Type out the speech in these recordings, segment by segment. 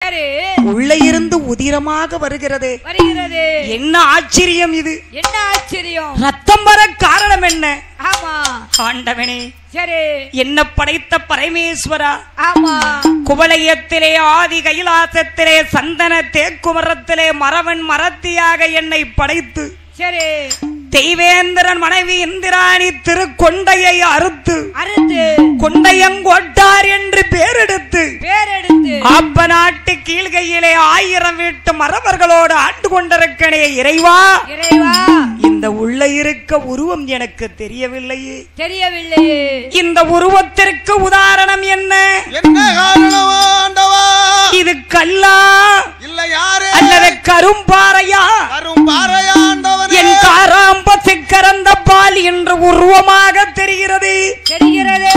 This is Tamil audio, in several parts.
சரி உள்ள இருந்து உதிரமாக வருகிறது வருகிறது என்ன ஆச்சரியம் இது என்ன ஆச்சரியம் ரத்தம் வர காரணம் என்ன ஆமா ஆண்டவனே சரி என்ன படைத்த பரமேஸ்வரா ஆமா குவளையத்திலே ஆதி கைலாசத்திலே சந்தன தேக்குமரத்திலே மரவன் மரத்தியாக என்னை படைத்து சரி தெய்வேந்திரன் மனைவி இந்திராணி திருக்கொண்டையை அறுத்து அறுத்து கொண்டையங்கொட்டார் என்று பேரெடுத்து பேரெடுத்து ஆப்ப நாட்டு கீழ்கையிலே ஆயிரம் வீட்டு மரவர்களோடு ஆண்டு கொண்டிருக்கனே இறைவா இறைவா இந்த உள்ள இருக்க உருவம் எனக்கு தெரியவில்லையே தெரியவில்லையே இந்த உருவத்திற்கு உதாரணம் என்ன என்ன காரணம் ஆண்டவா இது கல்லா இல்ல யாரு அல்லது கரும்பாறையா வரும் பாறையாண்டவனே என் காராம்ப சிக்கரந்த பால் என்று உருவமாக தெரிகிறது தெரிகிறது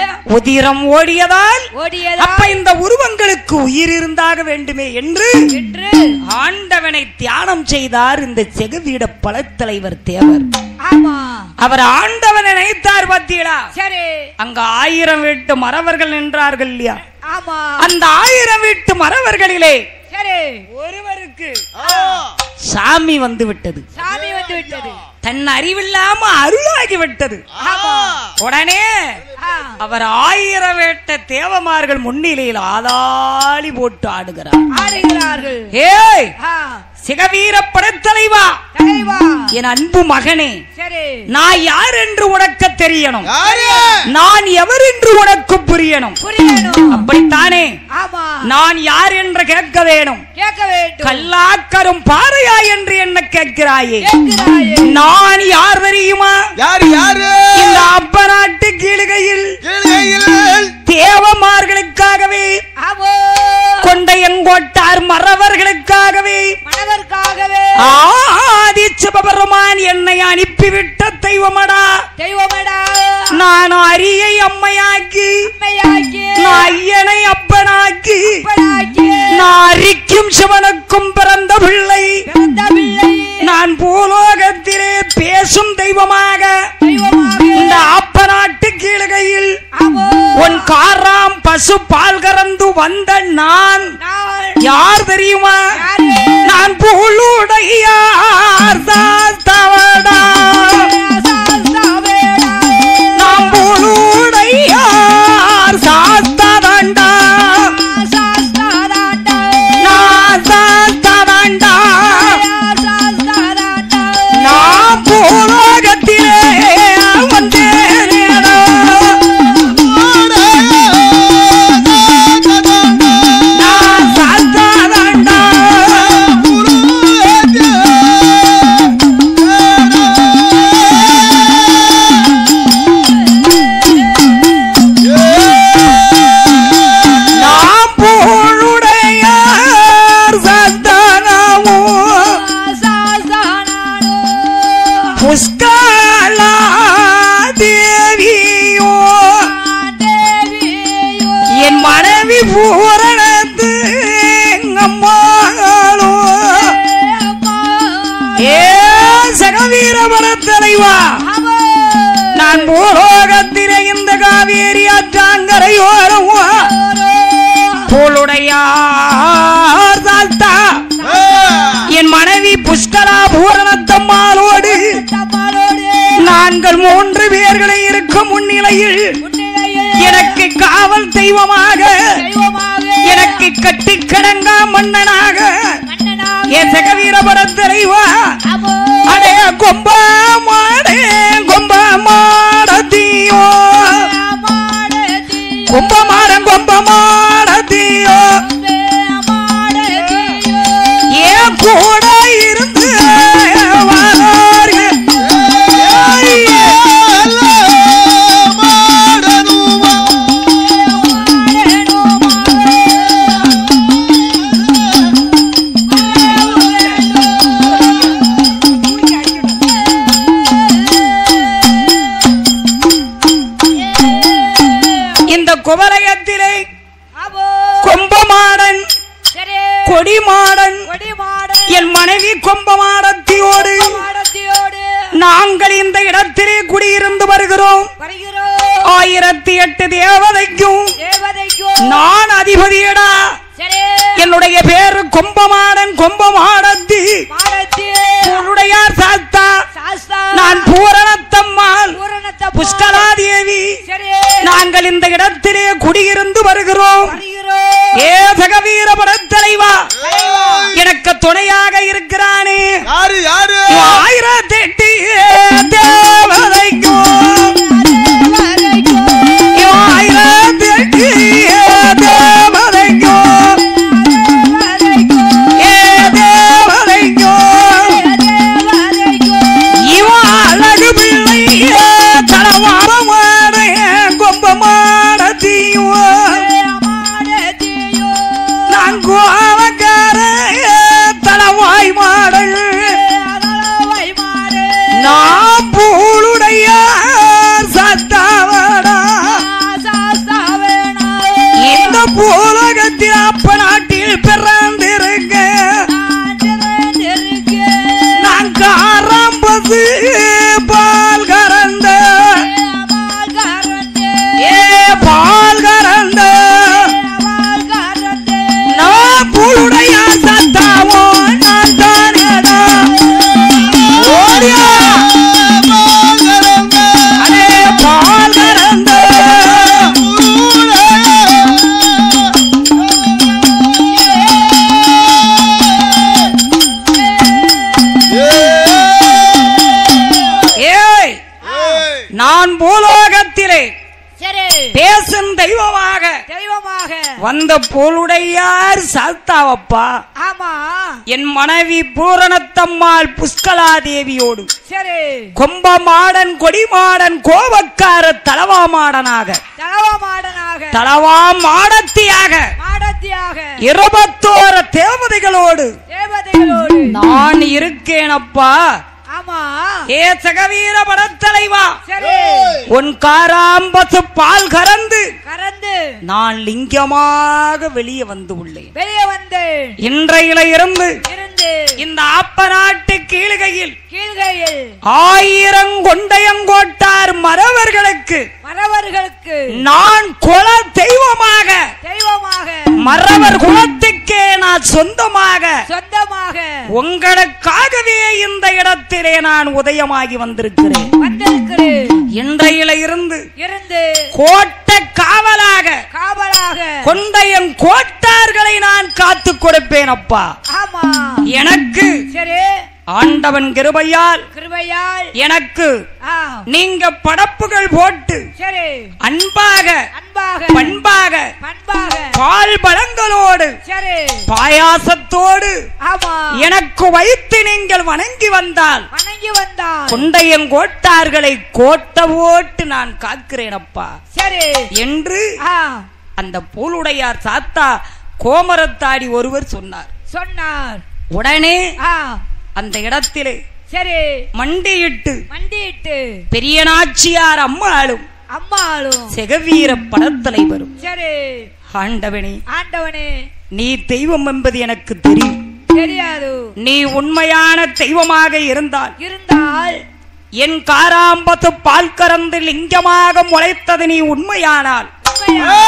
உதிரம் ஓடியதால் ஓடியதா அப்ப இந்த உருவங்களுக்கு உயிர் இருந்தாக வேண்டுமே என்று என்று ஆண்டவனை தியானம் செய்தார் இந்த செகுவீட பழத்தலைவர் தேவர் ஆமா அவர் ஆண்டவனை நினைத்தார் பத்தியலா சரி அங்க ஆயிரம் வீட்டு மறவர்கள் நின்றார்கள் இல்லையா ஆமா அந்த ஆயிரம் வீட்டு மறவர்களிலே சரி ஒருவருக்கு ஆ, சாமி வந்து விட்டது சாமி வந்து விட்டது தன் அறிவில்லாம அருளாகி விட்டது ஆமா உடனே ஆ, அவர் ஆயிரம் வேட்ட தேவமார்கள் முன்னிலையில் ஆதாளி போட்டு ஆடுகிறார் ஆடுகிறார்கள் ஏய் ஆ, சிகவீர படைத்தலைவா தலைவா என் அன்பு மகனே சரி நான் யார் என்று உனக்கு தெரியணும் யாரு நான் எவர் என்று உனக்கு புரியணும் புரியணும் அப்படித்தானே ஆமா நான் யார் என்று கேட்க வேணும் கேட்க வேண்டும் கல்லாக்கரும் பாறையா என்று என்ன கேட்கிறாயே கேட்கிறாயே நான் யார் தெரியுமா யாரு யாரு இந்த அப்ப நாட்டு கீழ்கையில் கீழ்கையில் தேவமார்களுக்காகவே ஆமோ கொண்டையங்கோட்டார் மறவர்களுக்காகவே மணவர்க்காகவே ஆதி சிவபெருமான் என்னை அனுப்பிவிட்ட தெய்வமடா தெய்வமடா நான் அரியை அம்மையாக்கி அம்மையாக்கி நான் ஐயனை அப்பனாக்கி அப்பனாக்கி நான் அரிக்கும் சிவனுக்கும் பிறந்த பிள்ளை பிறந்த பிள்ளை நான் பூலோகத்திலே பேசும் தெய்வமாக தெய்வமாக இந்த ஆப்ப நாட்டு கீழ்கையில் ஆமோ உன் காராம் பசு பால் கறந்து வந்த நான் நான் யார் தெரியுமா யாரு நான் பூலுடையார் சாஸ்தவடா சாஸ்தாவேடா. நாம் பூலுடையார் சாஸ்தவண்டா சாஸ்தாதாண்டா. நான் சாஸ்தவண்டா சாஸ்தாதாண்டா. நான் பூலோகத்திலே வந்தேனேடா. நான் சாஸ்தவண்டா நாம் பூளுடையார் சந்தனமோ சாஸ்தானானோ. புஷ்கலா தேவியோ தேவியோ. என் மனைவி பூரணத்து அம்மாளோ அம்மா. ஏ சகவீரபல தலைவா அவோ. நான் பூலோகத்திலே இந்த காவேரி ஆற்றாங்கரையோரம் பூளுடையார் சாஸ்தா என் மனைவி புஷ்கலா பூரணத்தம்மாளோடு தம்மாளோடு நாங்கள் மூன்று பேர்களை இருக்கும் முன்னிலையில் முன்னிலையில் எனக்கு காவல் தெய்வமாக தெய்வமாக எனக்கு கட்டி கடங்கா மன்னனாக மன்னனாக என் சகவீரபுர தெய்வா அவோ. அடே கொம்ப மாடே கொம்ப மாடத்தியோ மாடதி. கொம்ப மாடம் கொம்ப மாடத்தியோ மாடதியோ. ஏன் கூட இருந்து வரார்கள். இந்த குவலயத்திலே அவோ. கொம்பமாடன் சரி. கொடிமாடன் கொடிமாடன் என் மனைவி கொம்பமாடத்தியோடு மாடத்தியோடு நாங்கள் இந்த இடத்திலே குடியிருந்து வருகிறோம் வருகிறோம் ஆயிரத்தி எட்டு தேவதைக்கும் தேவதைக்கும் நான் அதிபதியடா சரி என்னுடைய பேரு கொம்பமாடன் கொம்பமாடத்தி மாடத்தி உன்னுடையார் சாத்தா சாஸ்தா நான் பூரணத்தம்மாள் பூரணத்தை புஷ்கலாதேவி சரி நாங்கள் இந்த இடத்திலே குடியிருந்து வருகிறோம் வருகிறோம் ஏ சகவீர படத்தலைவா எனக்கு துணையாக இருக்கிறானே யாரு யாரு ஆயிரத்தெட்டு தேவதைக்கும் ஆயிரத்தெட்டு தேவதைக்கும் ஏ தேவதைக்கும் இவன் அழகு பிள்ளை தளவாரமான கொம்பமான தீவன் நான் கோலக்கார தளவாய் மாடல் நான் பூளுடைய சத்தாவடா இந்த பூலகத்தில் அப்ப நாட்டில் பிறந்திருக்க நான் காரம்பது பால் கறந்த ஏ பால் கறந்த நான் பூளுடைய சத்தாவோ நான் தானேடா ஓடியா அடே பால் கறந்த ஏய் நான் பூலோகத்திலே சரி பேசும் தெய்வமாக தெய்வமாக வந்த போலுடையார் சாத்தாவப்பா ஆமா என் மனைவி பூரணத்தம்மாள் புஷ்கலாதேவியோடு சரி கொம்பமாடன் கொடிமாடன் கோபக்கார தலவா மாடனாக தலவ மாடனாக தலவா மாடத்தியாக மாடத்தியாக இருபத்தோரு தேவதைகளோடு தேவதைகளோடு நான் இருக்கேனப்பா ஆமா ஏ சகவீர படத்தலைவா சரி உன் காராம்பசு பால் கறந்து கறந்து நான் லிங்கமாக வெளியே வந்து உள்ளேன் வெளியே வந்து இன்றையில இருந்து இருந்து இந்த ஆப்ப நாட்டு கீழ்கையில் கீழ்கையில் ஆயிரம் கொண்டையங்கோட்டார் மறவர்களுக்கு மறவர்களுக்கு நான் குல தெய்வமாக தெய்வமாக மறவர் குலத்துக்கே நான் சொந்தமாக சொந்தமாக உங்களுக்காகவே இந்த இடத்திலே நான் உதயமாகி வந்திருக்கிறேன் வந்திருக்கிறேன் இன்றையில இருந்து இருந்து கோட்டை காவலாக காவலாக கொண்டையன் கோட்டார்களை நான் காத்து கொடுப்பேன் அப்பா ஆமா எனக்கு சரி ஆண்டவன் கிருபையால் கிருபையால் எனக்கு ஆ நீங்க படப்புகள் போட்டு சரி அன்பாக அன்பாக பண்பாக பண்பாக பால் பழங்களோடு சரி பாயாசத்தோடு ஆமா எனக்கு வைத்து நீங்கள் வணங்கி வந்தால் வணங்கி வந்தான் கொண்டையங்கோட்டார்களை கோட்டை போட்டு நான் காக்கிறேன் அப்பா சரி என்று ஆ அந்த பூலுடையார் சாத்தா கோமரத்தாடி ஒருவர் சொன்னார் சொன்னார் உடனே ஆ அந்த இடத்திலே சரி மண்டியிட்டு மண்டிட்டு பெரிய நாச்சியார் அம்மாளும் அம்மாளும் செகவீர படத்தலைவரும் சரி ஆண்டவனே ஆண்டவனே நீ தெய்வம் என்பது எனக்கு தெரியும் தெரியாது நீ உண்மையான தெய்வமாக இருந்தால் இருந்தால் என் காராம்பத்து பால் கறந்து லிங்கமாக முளைத்தது நீ உண்மையானால் உண்மையா?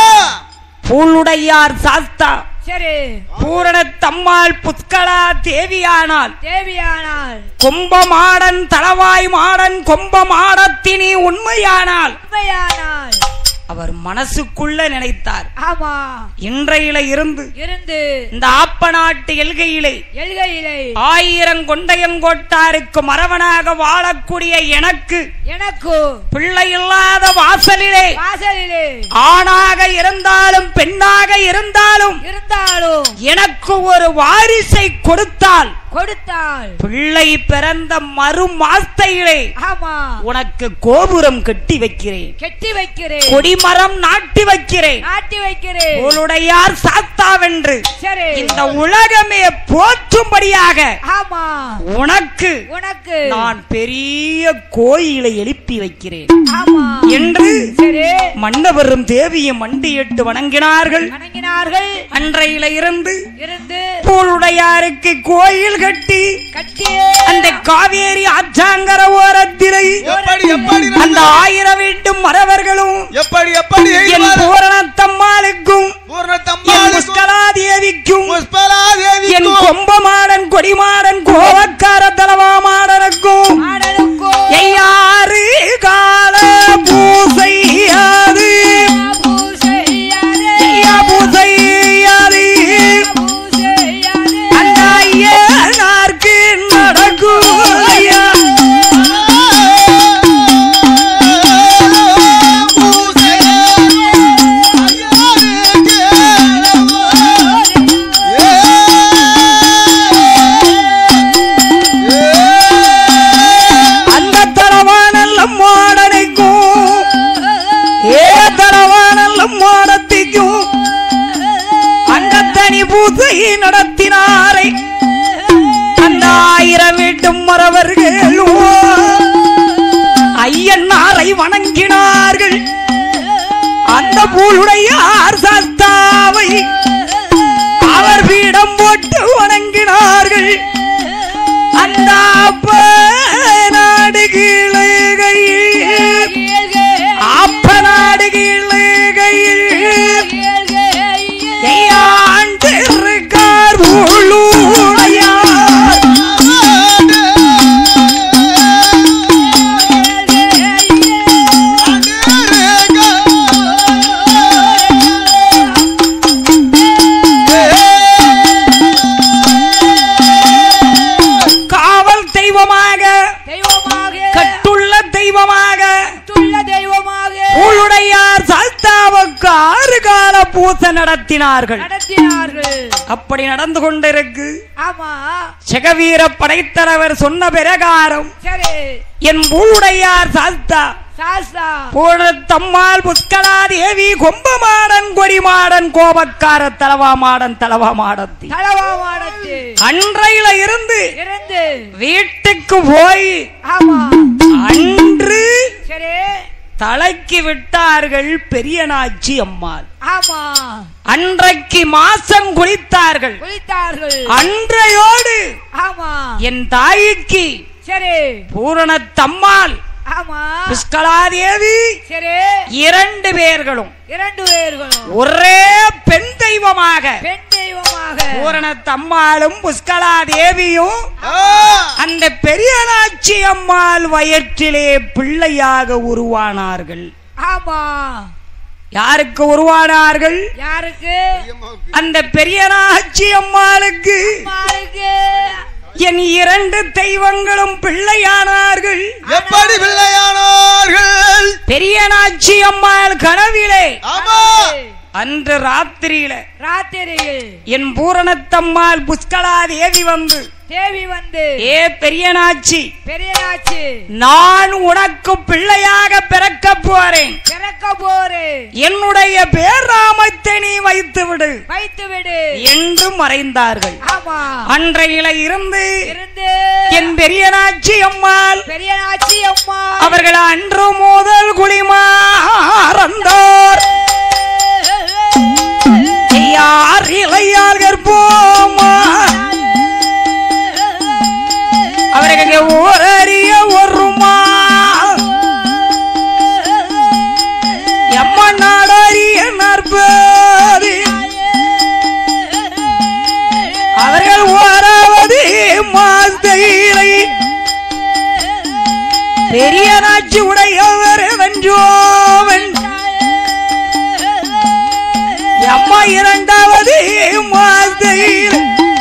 பூளுடையார் சாஸ்தா சரி பூரணத்தம்மாள் புத்கலா தேவியானால் தேவியானால் கும்பமாடன் தளவாய் மாடன் கொம்பமாடத்தினி உண்மையானால் உண்மையானால் அவர் மனசுக்குள்ள நினைத்தார் ஆமா இன்றையில இருந்து இருந்து இந்த ஆப்ப நாட்டு எல்கையிலே எல்கையிலே ஆயிரம் கொண்டையங்கோட்டாருக்கு மரவனாக வாழக்கூடிய எனக்கு எனக்கு பிள்ளை இல்லாத வாசலிலே வாசலிலே ஆணாக இருந்தாலும் பெண்ணாக இருந்தாலும் இருந்தாலும் எனக்கு ஒரு வாரிசை கொடுத்தால் கொடுத்தால் பிள்ளை பிறந்த மறு மாஸ்தையிலே ஆமா உனக்கு கோபுரம் கட்டி வைக்கிறேன் கெட்டி வைக்கிறேன் கொடிமரம் நாட்டி வைக்கிறேன் நாட்டி வைக்கிறேன் உளுடையார் சாத்தாவென்று சரி இந்த உலகமே போற்றும்படியாக ஆமா உனக்கு உனக்கு நான் பெரிய கோயிலை எழுப்பி வைக்கிறேன் ஆமா என்று சரி மன்னவரும் தேவியும் மண்டியிட்டு வணங்கினார்கள் வணங்கினார்கள் அன்றையில இருந்து இருந்து பூளுடையாருக்கு கோயில் கட்டி கட்டி அந்த காவேரி ஆற்றாங்கர ஓரத்திலே எப்படி எப்படி அந்த ஆயிரம் வீட்டும் மறவர்களும் எப்படி எப்படி என் எய்துவார்? பூரணத்தம்மாளுக்கும் பூர்ண என் தம்பாளுக்கும் முஸ்கலாதேவிக்கும் புஷ்பலா என் தேவிக்கும் கொம்பமாடன் கொடிமாடன் கோவக்கார தலவாமாடனுக்கும் ஆடலுக்கோ ஐயாறு கால பூசையாது பூசையாதே ஐயா பூசையாது பூசையாதே அந்த ஐயனார்க்கு நடக்கும் ஐயா அந்த தலவானல்ல மாடனைக்கும் ஏ தலவானல்ல மாடத்திக்கும் அந்த தனி பூசை நடத்தினாரை அந்த ஆயிரம் வீட்டும் மறவர்களும் ஐயன்னாரை வணங்கினார்கள் அந்த பூளுடைய சாஸ்தாவை அவர் பீடம் போட்டு வணங்கினார்கள் அந்த அப்ப நாடு கீழகையில் அப்ப நாடு கீழகையில் ஆண்டு இருக்கார் உள்ளூரையார் காவல் தெய்வமாக தெய்வமாக கட்டுள்ள தெய்வமாக துள்ள தெய்வமாக ஊழுடையார் சாஸ்தாவுக்கு ஆறு கால பூசை நடத்தினார்கள் நடத்தினார்கள் அப்படி நடந்து கொண்டிருக்கு ஆமா செகவீர படைத்தலைவர் சொன்ன பிரகாரம் சரி என் ஊழுடையார் சாஸ்தா சாஸ்தா பூரணத்தம்மாள் புஷ்கலா தேவி கொம்பமாடன் கொடிமாடன் கோபக்கார தலவா மாடன் தலவா மாடத்தி தலவா மாடத்து அன்றையில இருந்து இருந்து வீட்டுக்கு போய் ஆமா அன்று சரி தலைக்கு விட்டார்கள் பெரியனாச்சி அம்மாள் ஆமா அன்றைக்கு மாசம் குளித்தார்கள் குளித்தார்கள் அன்றையோடு ஆமா என் தாய்க்கு சரி பூரணத்தம்மாள் ஆமா புஷ்கலாதேவி சரி இரண்டு பேர்களும் இரண்டு பேர்களும் ஒரே பெண் தெய்வமாக பெண் தெய்வமாக பூரணத்தம்மாளும் புஷ்கலா தேவியும் அந்த பெரியனாச்சி அம்மாள் வயிற்றிலே பிள்ளையாக உருவானார்கள் ஆமா யாருக்கு உருவானார்கள் யாருக்கு அந்த பெரியனாச்சி அம்மாளுக்கு அம்மாளுக்கு என் இரண்டு தெய்வங்களும் பிள்ளையானார்கள் எப்படி பிள்ளையானார்கள் பெரியனாச்சி அம்மாள் கனவிலே ஆமா அன்று ராத்திரியில ராத்திரியில் என் பூரணத்தம்மாள் புஷ்கலா தேவி வந்து தேவி வந்து ஏ பெரியனாச்சி பெரியராச்சு நான் உனக்கு பிள்ளையாக பிறக்க போறேன் பிறக்க போரு என்னுடைய பேராமத்தை நீ வைத்து விடு வைத்து விடு என்று மறைந்தார்கள் ஆமா அன்றையில இருந்து இருந்து என் பெரியனாச்சி அம்மாள் பெரியராட்சி அம்மா அவர்கள் அன்று முதல் குடிமாறந்தார் யார் இளையார் கற்போமா அவருக்கு ஓரறிய ஒருமா எம்ம நாடறிய நற்பதி அவர்கள் ஓராவது மாஸ்தையிலை பெரிய நாச்சி உடையவர் வென்றோவன் அம்மா இரண்டாவது மாஸ்தையில்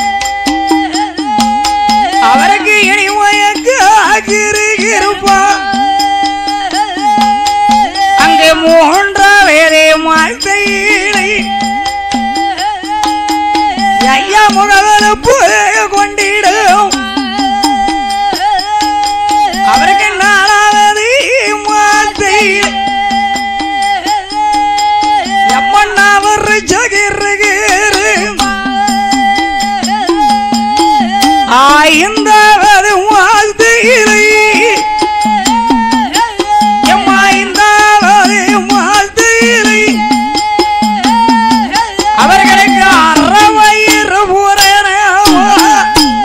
அவருக்கு இனிமயக்கு ஆகிருப்பான் அங்கே மூன்றாவது மாஸ்தையிலை ஐயா முகவரப்பு கொண்டிடும் அவருக்கு நாலாவது மாஸ்தையில் எம்மண்ணாவர் ஜகிருகிரு ஐந்தாவது மாஸ்தையிலை எம்மாய்ந்தாவது மாஸ்தையிலை அவர்களுக்கு அறவயிறு பூரணமா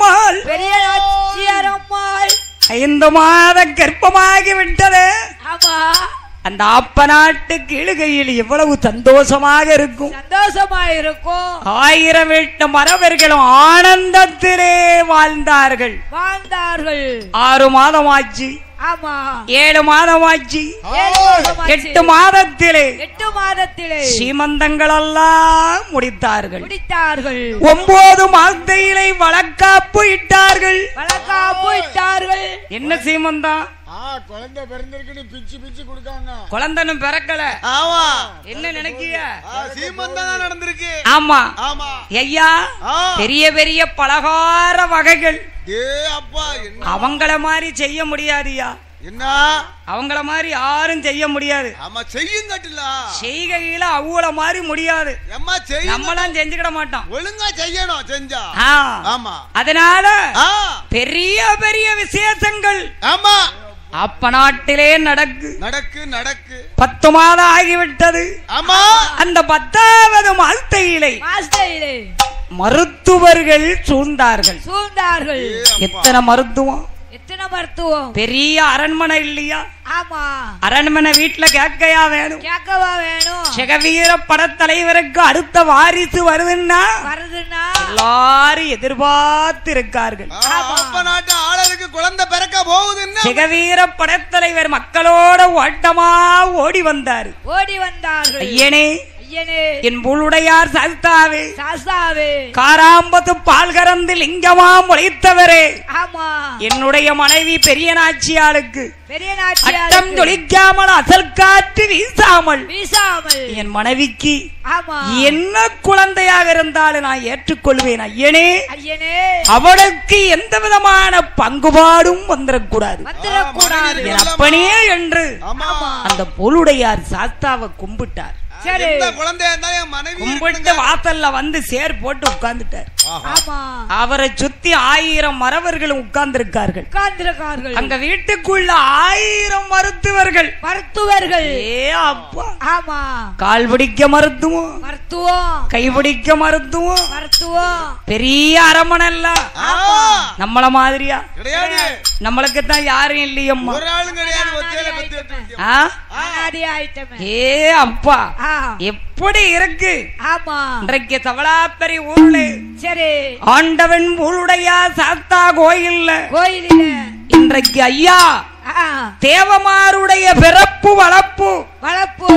அம்மாள் பெரிய நாச்சியார் அம்மாள் ஐந்து மாத கர்ப்பமாகி விட்டது ஆமா அந்த அப்ப நாட்டு கிழுகையில் எவ்வளவு சந்தோஷமாக இருக்கும் சந்தோஷமா இருக்கும் ஆயிரம் வீட்டு மரவர்களும் ஆனந்தத்திலே வாழ்ந்தார்கள் வாழ்ந்தார்கள் ஆறு மாதமாச்சு ஆமா ஏழு மாதமாச்சு ஏழு மாதமாச்சு. எட்டு மாதத்திலே எட்டு மாதத்திலே சீமந்தங்கள் எல்லாம் முடித்தார்கள் முடித்தார்கள் ஒன்பது மாதத்திலே வழக்காப்பு இட்டார்கள் வழக்காப்பு இட்டார்கள் என்ன சீமந்தம் ஆ குழந்தை பிறந்திருக்குன்னு பிச்சு பிச்சு கொடுக்காங்க குழந்தனும் பிறக்கல ஆமா என்ன நினைக்கிய ஆ, சீமந்தம் தான் நடந்திருக்கு ஆமா ஆமா ஐயா ஆ. பெரிய பெரிய பலகார வகைகள் ஏ அப்பா என்ன அவங்கள மாதிரி செய்ய முடியாதுயா என்ன அவங்கள மாதிரி யாரும் செய்ய முடியாது ஆமா செய்யுங்கட்டில செய்கையில அவ்வளோ மாதிரி முடியாது எம்மா செய்ய நம்மளாம் செஞ்சுக்கிட மாட்டோம் ஒழுங்கா செய்யணும் செஞ்சா ஆ. ஆமா அதனால ஆ பெரிய பெரிய விசேஷங்கள் ஆமா அப்ப நாட்டிலே நடக்கு நடக்கு நடக்கு பத்து மாதம் ஆகிவிட்டது ஆமா அந்த பத்தாவது மாதத்தையிலே மாஸ்டரிலே மருத்துவர்கள் சூழ்ந்தார்கள் சூழ்ந்தார்கள் ஏ அப்பா. எத்தனை மருத்துவம் எத்தனை மருத்துவம் பெரிய அரண்மனை இல்லையா ஆமா அரண்மனை வீட்டுல கேட்கையா வேணும் கேட்கவா வேணும் சிகவீர படத்தலைவருக்கு அடுத்த வாரிசு வருதுன்னா வருதுன்னா எல்லாரும் எதிர்பார்த்து இருக்கார்கள் ஆ, அப்ப நாட்டு ஆளருக்கு குழந்தை பிறக்க போகுதுன்னா சிகவீர படத்தலைவர் மக்களோட ஓட்டமா ஓடி வந்தாரு ஓடி வந்தார்கள் ஐயனே ஐயனே என் புழுடையார் சாஸ்தாவே சாஸ்தாவே காராம்பத்து பால் கறந்து லிங்கமா முளைத்தவரே ஆமா என்னுடைய மனைவி பெரிய நாச்சியாளுக்கு பெரிய அட்டம் நாச்சியார் தொழிக்காமல் அசல் காற்று வீசாமல் வீசாமல் என் மனைவிக்கு ஆமா என்ன குழந்தையாக இருந்தாலும் நான் ஏற்றுக்கொள்வேன் ஐயனே ஐயனே அவளுக்கு எந்த விதமான பங்குபாடும் வந்துடக்கூடாது வந்துடக்கூடாது என் அப்பனே என்று ஆமா அந்த பொருளுடையார் சாஸ்தாவை கும்பிட்டார் சரி எந்த குழந்தையா இருந்தாலும் என் மனைவி கும்பிட்டு இருக்கணுங்க. வாசல்ல வந்து சேர் போட்டு உட்கார்ந்துட்டார் ஆஹா. ஆமா அவரை சுத்தி ஆயிரம் மறவர்களும் உட்கார்ந்திருக்கார்கள் உட்கார்ந்திருக்கார்கள் அங்க வீட்டுக்குள்ள ஆயிரம் மருத்துவர்கள் மருத்துவர்கள் ஏ அப்பா ஆமா கால் பிடிக்க மருத்துவம் மருத்துவம் கை பிடிக்க மருத்துவம் மருத்துவம் பெரிய அரமனை எல்லாம் ஆ, நம்மள மாதிரியா கிடையாது நம்மளுக்கு தான் யாரும் இல்லையம்மா ஒரு ஆளும் கிடையாது ஒத்தையில பெத்து வைக்க ஆ? அனாதி ஆயிட்டமே ஏ அப்பா ஆ எப்படி இருக்கு ஆமா இன்றைக்கு தவளாப்பரி ஊர்ல சரி ஆண்டவன் ஊருடையா சாத்தா கோயில்ல கோயிலில இன்றைக்கு ஐயா ஆ, தேவமாருடைய பிறப்பு வளர்ப்பு வளர்ப்பு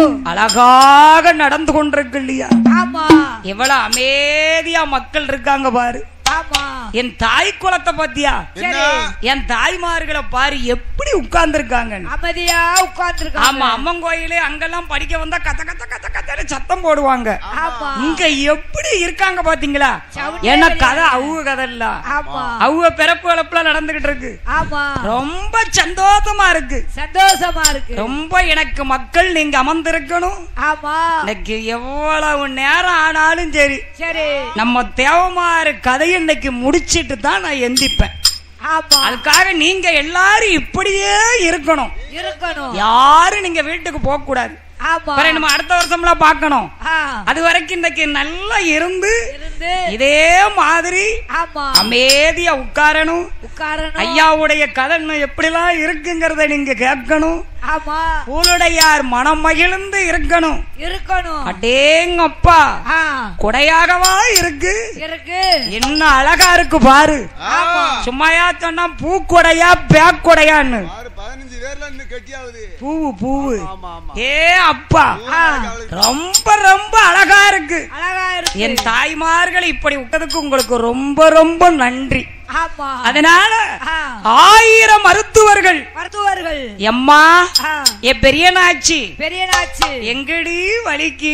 அழகாக நடந்து கொண்டிருக்கு இல்லையா ஆமா எவ்வளவு அமைதியா மக்கள் இருக்காங்க பாரு ஆமா என் தாய் குலத்தை பத்தியா என்ன என் தாய்மார்களை பாரு எப்படி உட்கார்ந்துருக்காங்க அமைதியா உட்கார்ந்துருக்காங்க ஆமா அம்மன் கோயிலு அங்கெல்லாம் படிக்க வந்தா கத்த கத்த கத்த கத்தன்னு சத்தம் போடுவாங்க ஆமா இங்க எப்படி இருக்காங்க பாத்தீங்களா சவுண்டே ஏன்னா கிடையாது. கதை அவங்க கதை இல்ல ஆமா அவங்க பிறப்பு வளப்புல நடந்துகிட்டு இருக்கு ஆமா ரொம்ப சந்தோஷமா இருக்கு சந்தோஷமா இருக்கு ரொம்ப எனக்கு மக்கள் நீங்க அமர்ந்திருக்கணும் ஆமா இன்னைக்கு எவ்வளவு நேரம் ஆனாலும் சரி சரி நம்ம தேவமாறு கதையை இன்னைக்கு முடிச்சிட்டு தான் நான் எந்திப்பேன் ஆமா அதுக்காக நீங்க எல்லாரும் இப்படியே இருக்கணும் இருக்கணும் யாரும் நீங்க வீட்டுக்கு போக கூடாது ஆமா அப்புறம் நம்ம அடுத்த வருஷம்லாம் பார்க்கணும் ஆ, அது வரைக்கும் இன்னைக்கு நல்லா இருந்து இருந்து இதே மாதிரி ஆமா அமைதியா உட்காரணும் உட்காரணும் ஐயாவுடைய கதை இன்னும் எப்படிலாம் இருக்குங்கிறத நீங்க கேட்கணும் ஆமா பூலுடையார் மனம் மகிழ்ந்து இருக்கணும் இருக்கணும் அடேங்கப்பா ஆ, கொடையாகவா இருக்கு இருக்கு என்ன அழகா இருக்கு பாரு ஆமா சும்மாயா சொன்னா பூக்கொடையா பேக் கொடையான்னு ஆறு பதினஞ்சு பேர்ல இன்னும் கெட்டியாகுது பூவு பூவு ஆமா ஆமா ஏ அப்பா ஆ, ரொம்ப ரொம்ப அழகா இருக்கு அழகா இருக்கு என் தாய்மார்கள் இப்படி விட்டதுக்கு உங்களுக்கு ரொம்ப ரொம்ப நன்றி ஆமா அதனால ஆ, ஆயிரம் மருத்துவர்கள் மருத்துவர்கள் எம்மா ஆ, எ பெரியனாச்சி பெரிய நாச்சு எங்கடி வலிக்கு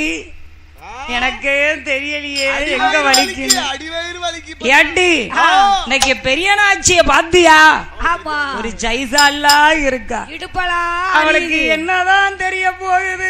எனக்கு தெரியலையே எங்க அடிவயிறு வலிக்கு வலிக்கு, அடிவயிறு வலிக்கு ஏட்டி இன்னைக்கு பெரியனாச்சிய பாத்தியா ஆமா ஒரு ஜைசாலா இருக்கா இடுப்பலா அவளுக்கு என்னதான் தெரிய போகுது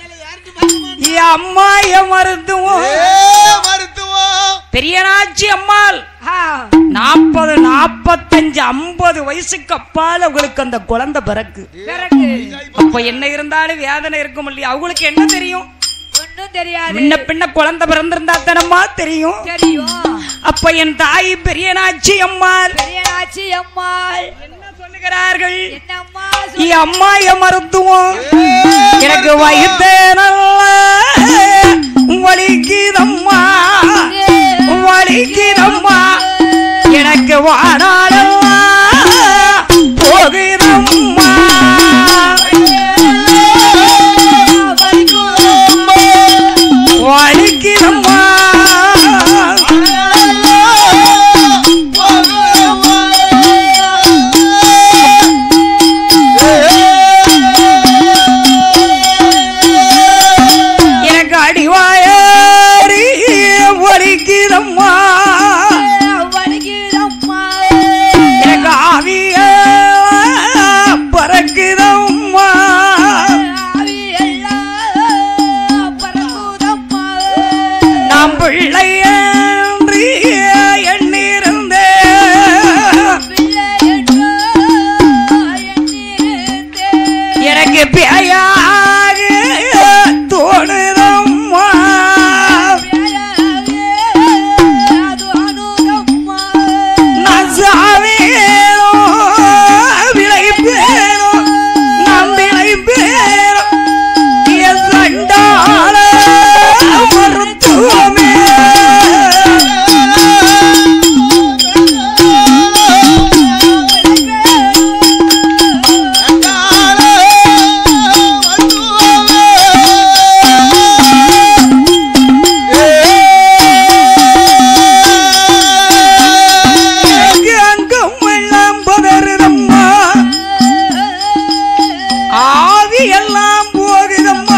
என் அம்மா என் மருத்துவம் ஏ மருத்துவம் பெரியனாச்சி அம்மாள் ஆ, நாற்பது நாற்பத்தஞ்சு ஐம்பது வயசுக்கு அப்பால அவங்களுக்கு அந்த குழந்தை பிறக்கு பிறகு அப்ப என்ன இருந்தாலும் வேதனை இருக்கும் இல்லையா அவங்களுக்கு என்ன தெரியும் ஒண்ணும் தெரியாது முன்ன பின்ன குழந்தை பிறந்திருந்தா தானம்மா தெரியும் தெரியும் அப்ப என் தாய் பெரியனாச்சி அம்மாள் பெரியனாச்சி அம்மாள் என்ன சொல்லுகிறார்கள் என்னம்மா நீ அம்மா என் மருத்துவம் எனக்கு வயிற்று நல்லா வலிக்குதம்மா வலிக்குதம்மா எனக்கு வாடாடம்மா போகுதம்மா வலிக்குதம்மா எனக்கு அடிவாயறி வலிக்குதம்மா வலிக்குதம்மா எனக்கு ஆவிய பறக்குதம்மா ஆவி எல்லாம் பறக்குதம்மா நாம் பிள்ளை என்று எண்ணிருந்தேன் பிள்ளை என்றோ எண்ணிருந்தேன். எனக்கு பேயாக தோணுதம்மா பேராக அது அணுதம்மா. நான் சாவேனோ விளைப்பேனோ நான் விளைப்பேனோ என் சண்டாள மருத்துவமே எனக்கு அங்கம் எல்லாம் பதறுதம்மா ஆவி எல்லாம் போகுதம்மா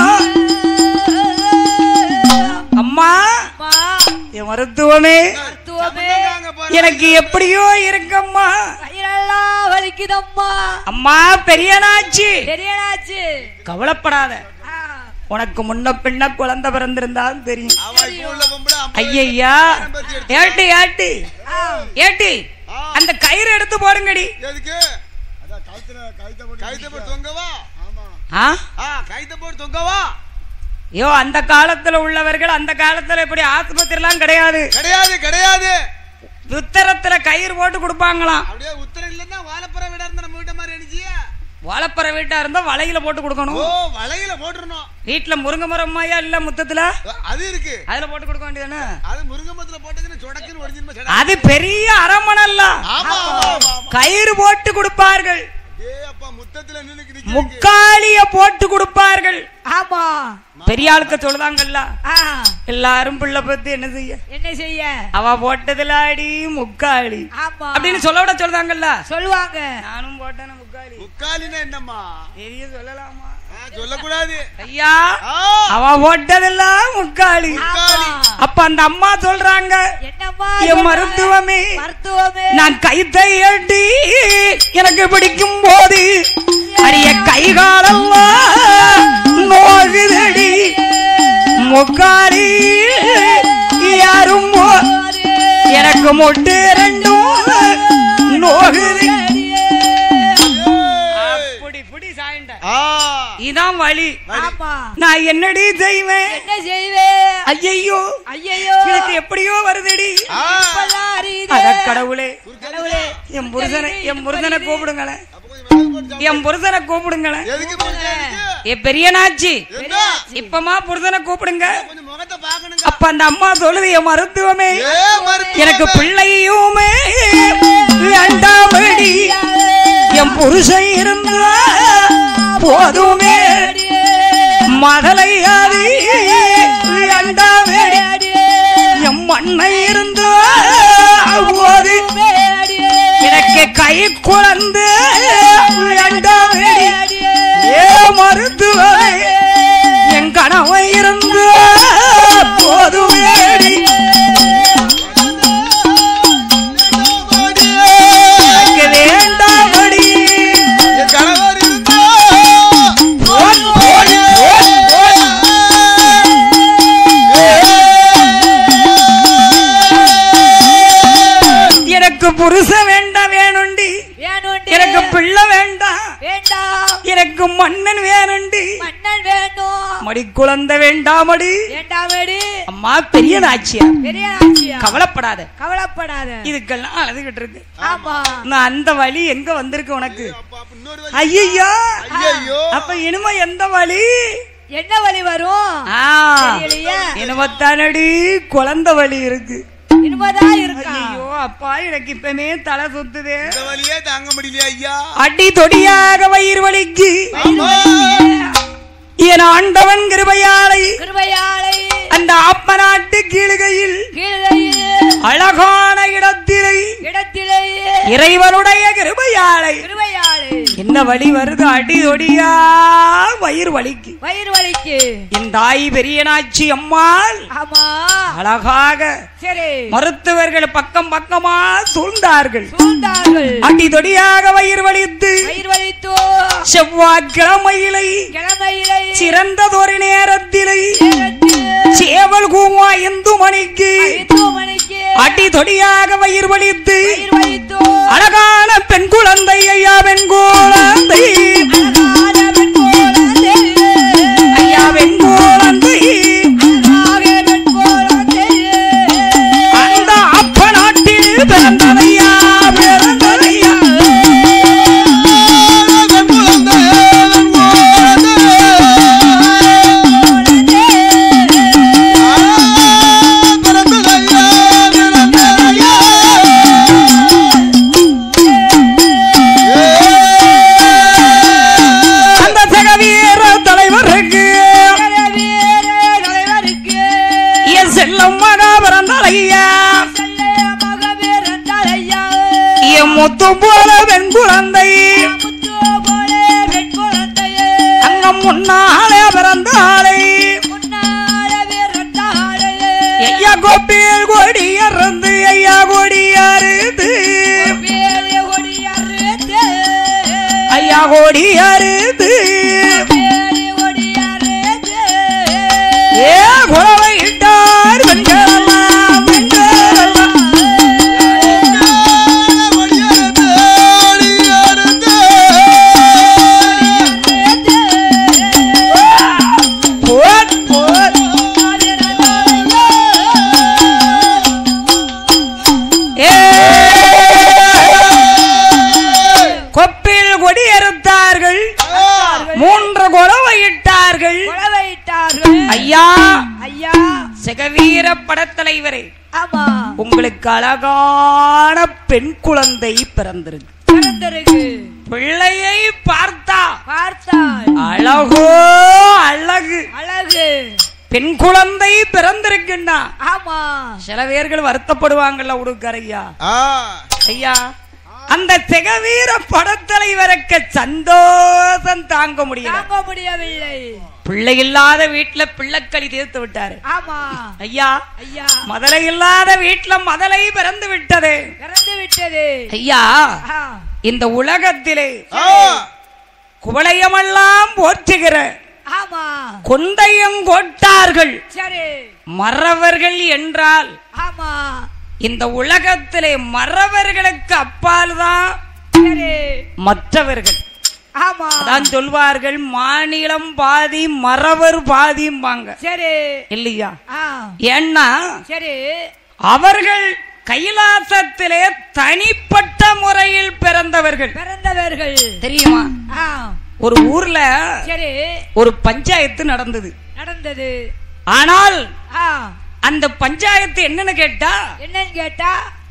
அம்மா அம்மா, என் மருத்துவமே மருத்துவமே, எனக்கு எப்படியோ இருக்கம்மா வயிறெல்லாம் வலிக்குதம்மா. அம்மா பெரியனாச்சு பெரியனாச்சு. கவலைப்படாத ஆ, உனக்கு முன்ன பின்ன குழந்தை பிறந்திருந்தாலும் தெரியும் அவன் இப்ப உள்ள பொம்பளை ஐம்பது ஐயையா ஏட்டு ஏட்டு ஆ, ஏட்டு அந்த கயிறு எடுத்து போடுங்கடி எதுக்கு அதான் கழுத்துல கழுத்தை போட்டு கைத்த போட்டு தொங்கவா ஆமா ஆ ஆ கைத்த போட்டு தொங்கவா ஐயோ அந்த காலத்துல உள்ளவர்கள் அந்த காலத்துல இப்படி ஆஸ்பத்திரிலாம் கிடையாது கிடையாது கிடையாது உத்தரத்துல கயிறு போட்டு கொடுப்பாங்களாம் அப்படியே உத்தரம் இல்லன்னா வாழைப்பற விட இருந்தா நம்ம வீட்ட மாதிரி அடிச்சிய வாழைப்பற வீட்டா இருந்தா வலையில போட்டு கொடுக்கணும் ஓ வலையில போட்டுறணும் வீட்டுல முருங்கை மரமாயா இல்ல முத்தத்துல அது இருக்கு அதுல போட்டு கொடுக்க வேண்டியதானே அது முருங்கமரத்துல போட்டதுன்னு சொடக்குன்னு ஒடிஞ்சிருமா அது பெரிய அரமணல்ல ஆமா ஆமா ஆமா கயிறு போட்டு கொடுப்பார்கள் ஏ அப்பா முத்தத்துல நின்னுக்கு நிக்க முக்காலிய போட்டு கொடுப்பார்கள் ஆமா பெரிய ஆளுக்க சொல்லுதாங்கல்ல ஆ, எல்லாரும் பிள்ளை பத்தி என்ன செய்ய என்ன செய்ய அவ போட்டதுல அடி முக்காளி ஆமா அப்படின்னு சொல்ல விட சொல்லுதாங்கல்ல சொல்லுவாங்க நானும் போட்டேன முக்காளி முக்காலினா என்னம்மா பெரிய சொல்லலாமா ஆ, சொல்லக்கூடாது ஐயா ஆ, அவ போட்டதெல்லாம் முக்காளி ஆமா. அப்ப அந்த அம்மா சொல்றாங்க என்னம்மா என் சொல்றாங்க? மருத்துவமே மருத்துவமே நான் கைத்தை ஏட்டி எனக்கு பிடிக்கும் போது அரிய கைகாலெல்லாம் நோகுதடி முக்காலி யாரும் மோ- எனக்கு மொட்டு ரெண்டும் நோகுது அப்படி புடி சாயண்ட ஆ, இதான் வழி ஆமா நான் என்னடி செய்வேன் என்ன செய்வே ஐயையோ ஐயோ எனக்கு எப்படியோ வருதுடி ஆ. அட கடவுளே கடவுளே என் புருஷனை என் புருஷனை கூப்பிடுங்களேன் அப்ப கொஞ்சம் விறகு போட்டு என் புருஷனை கூப்பிடுங்களேன் எதுக்கு போட்டு எதுக்கு? ஏ பெரியனாச்சி என்ன? இப்பமா புருஷனை கூப்பிடுங்க கொஞ்சம் முகத்தை பாக்கணுங்க அப்ப அந்த அம்மா சொல்லுது என் மருத்துவமே ஏ மருத்துவமே. எனக்கு பிள்ளையுமே வேண்டாமடி என் புருஷன் இருந்தா போதுமே மதலை அது வேண்டாமடி என் மண்ணை இருந்தா போது எனக்கு கை குழந்து வேண்டாமடி ஏ மருத்துவமே என் கணவன் இருந்தா போதுமேடி எனக்கு வேண்டாமடி என் கணவர் இருந்தா போன், போன், போன், போன். எனக்கு புருஷன் வேண்டாம் வேணுண்டி வேணுண்டி எனக்கு பிள்ளை வேண்டாம் வேண்டாம் எனக்கு மன்னன் வேணுண்டி மன்னன் வேணும் மடி குழந்தை வேண்டாமடி ஏண்டாமடி அம்மா பெரிய நாச்சியா பெரிய ஆட்சியா கவலைப்படாத கவலைப்படாத இதுக்கெல்லாம் அழுதுகிட்டு இருக்கு ஆமா நான் அந்த வழி எங்க வந்திருக்கு உனக்கு அப்ப அப்ப இன்னொரு வழி. ஐயோ ஐயையோ அப்ப இனிமே எந்த வழி என்ன வழி வரும் ஆ, தெரியலையே. இனிமத்தானடி குழந்தை வழி இருக்கு இனிமேதான் இருக்கா ஐயோ அப்பா எனக்கு இப்பமே தலை சுத்துதே இந்த வழியே தாங்க முடியலையா ஐயா அடி தொடியாக வயிறு வலிக்கு ஆமா. என் ஆண்டவன் கிருபையாலை கிருபையாளை அந்த ஆப்ப நாட்டு கீழுகையில் கீழையில் அழகான இடத்திலே இடத்திலேயே இறைவனுடைய கிருபையாலை கிருபையாளை என்ன வழி வருது அடி தொடியா வயிறு வலிக்கு வயிறு வலிக்கு என் தாய் பெரியனாச்சி அம்மாள் ஆமா அழகாக சரி மருத்துவர்கள் பக்கம் பக்கமா சூழ்ந்தார்கள் சூழ்ந்தார்கள் அடி தொடியாக வயிறு வலித்து வயிறு வலித்தோ செவ்வாய்க்கிழமையிலை கிழமையிலே சிறந்ததொரு நேரத்திலே நேரத்தில் சேவல் கூவா இந்து மணிக்கு ஐந்து மணிக்கு அடி தொடியாக வயிறு வலித்து வயிறு வலித்தோ அழகான பெண் குழந்தை ஐயா பெண் குழந்தை அழகான பெண் குழந்தை. ஐயா பெண் குழந்தை அழகாக பெண் குழந்தை. அந்த அப்ப நாட்டில் பிறந்ததையா பிறந்ததையா பெண் குழந்தை, பெண் குழந்தை. ஆ, பிறந்ததையா, பிறந்ததையா. அந்த சகவீர தலைவருக்கு வீர தலைவருக்கு என் செல்லம் மகா பிறந்ததையா செல்ல மகவீரந்தலையா. என் முத்து போல பெண் குழந்தை முத்து போல பெண் குழந்தையே. அங்க முன்னாலே பிறந்தாளை முன்னால வீரந்தாளையே. ஐயா கோப்பியல் கொடி இறந்து ஐயா கொடி அறுது பேரு ஒடியறுத்து. ஐயா கொடி அறுது பேரு ஒடியறுத்து. ஏ குறவை இட்டார் வெண்கலெல்லாம் வெண்கலெல்லாம் வழியறுத்து, வழியறுத்து. போட் போட் ஏ கொப்பில் கொடி அறுத்தார்கள் மூன்று குறவை இட்டார்கள் குழவையிட்டார்கள். ஐயா ஐயா சிகவீர படத்தலைவரே ஆமா உங்களுக்கு அழகான பெண் குழந்தை பிறந்திருக்கு பிறந்திருக்கு பிள்ளையை பார்த்தா பார்த்தால் அழகோ அழகு அழகு பெண் குழந்தை பிறந்திருக்குன்னா ஆமா சில பேர்கள் வருத்தப்படுவாங்கல்ல உடுக்கரையா ஆ, ஐயா அந்த சிகவீர படத்தலைவருக்கு சந்தோஷம் தாங்க முடியல தாங்க முடியவில்லை பிள்ளை இல்லாத வீட்டுல பிள்ளைக்களி தீர்த்து விட்டாரு ஆமா ஐயா ஐயா மதலை இல்லாத வீட்டுல மதலை பிறந்து விட்டது பிறந்து விட்டது ஐயா ஆ, இந்த உலகத்திலே ஆ. குவளையமெல்லாம் போற்றுகிற ஆமா கொண்டையும் கோட்டார்கள் சரி மறவர்கள் என்றால் ஆமா இந்த உலகத்திலே மறவர்களுக்கு அப்பால் தான் சரி மற்றவர்கள் ஆமா அதான் சொல்வார்கள் மாநிலம் பாதி மறவர் பாதிம்பாங்க சரி இல்லையா ஆ ஏன்னா சரி அவர்கள் கைலாசத்திலே தனிப்பட்ட முறையில் பிறந்தவர்கள் பிறந்தவர்கள் தெரியுமா ஆ ஒரு ஊர்ல சரி ஒரு பஞ்சாயத்து நடந்தது நடந்தது ஆனால் ஆ அந்த பஞ்சாயத்து என்னன்னு கேட்டா என்னன்னு கேட்டா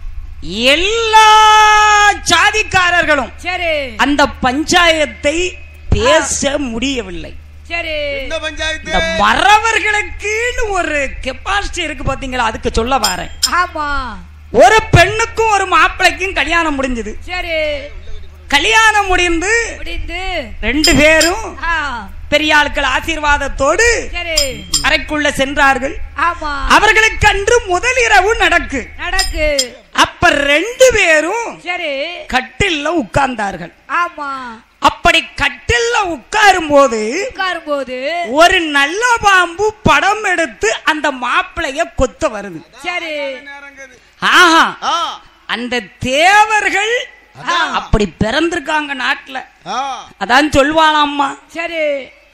எல்லா சாதிக்காரர்களும் சரி அந்த பஞ்சாயத்தை பேச முடியவில்லை சரி இந்த பஞ்சாயத்து இந்த மறவர்களுக்குன்னு ஒரு கெப்பாசிட்டி இருக்கு பாத்தீங்களா அதுக்கு சொல்ல வரேன் ஆமா ஒரு பெண்ணுக்கும் ஒரு மாப்பிள்ளைக்கும் கல்யாணம் முடிஞ்சது சரி கல்யாணம் முடிந்து முடிந்து ரெண்டு பேரும் ஆ பெரிய ஆட்கள் ஆசீர்வாதத்தோடு சரி அறைக்குள்ள சென்றார்கள் ஆமா அவர்களுக்கு அன்று முதலிரவு நடக்கு நடக்கு அப்ப ரெண்டு பேரும் சரி கட்டில்ல உட்கார்ந்தார்கள் ஆமா அப்படி கட்டில்ல உட்காரும் போது உட்காரும் போது ஒரு நல்ல பாம்பு படம் எடுத்து அந்த மாப்பிளைய கொத்த வருது சரி நேரங்குது. ஆஹா ஆ, அந்த தேவர்கள் அப்படி பிறந்திருக்காங்க நாட்டுல ஆ. அதான் சொல்வாளாம்மா சரி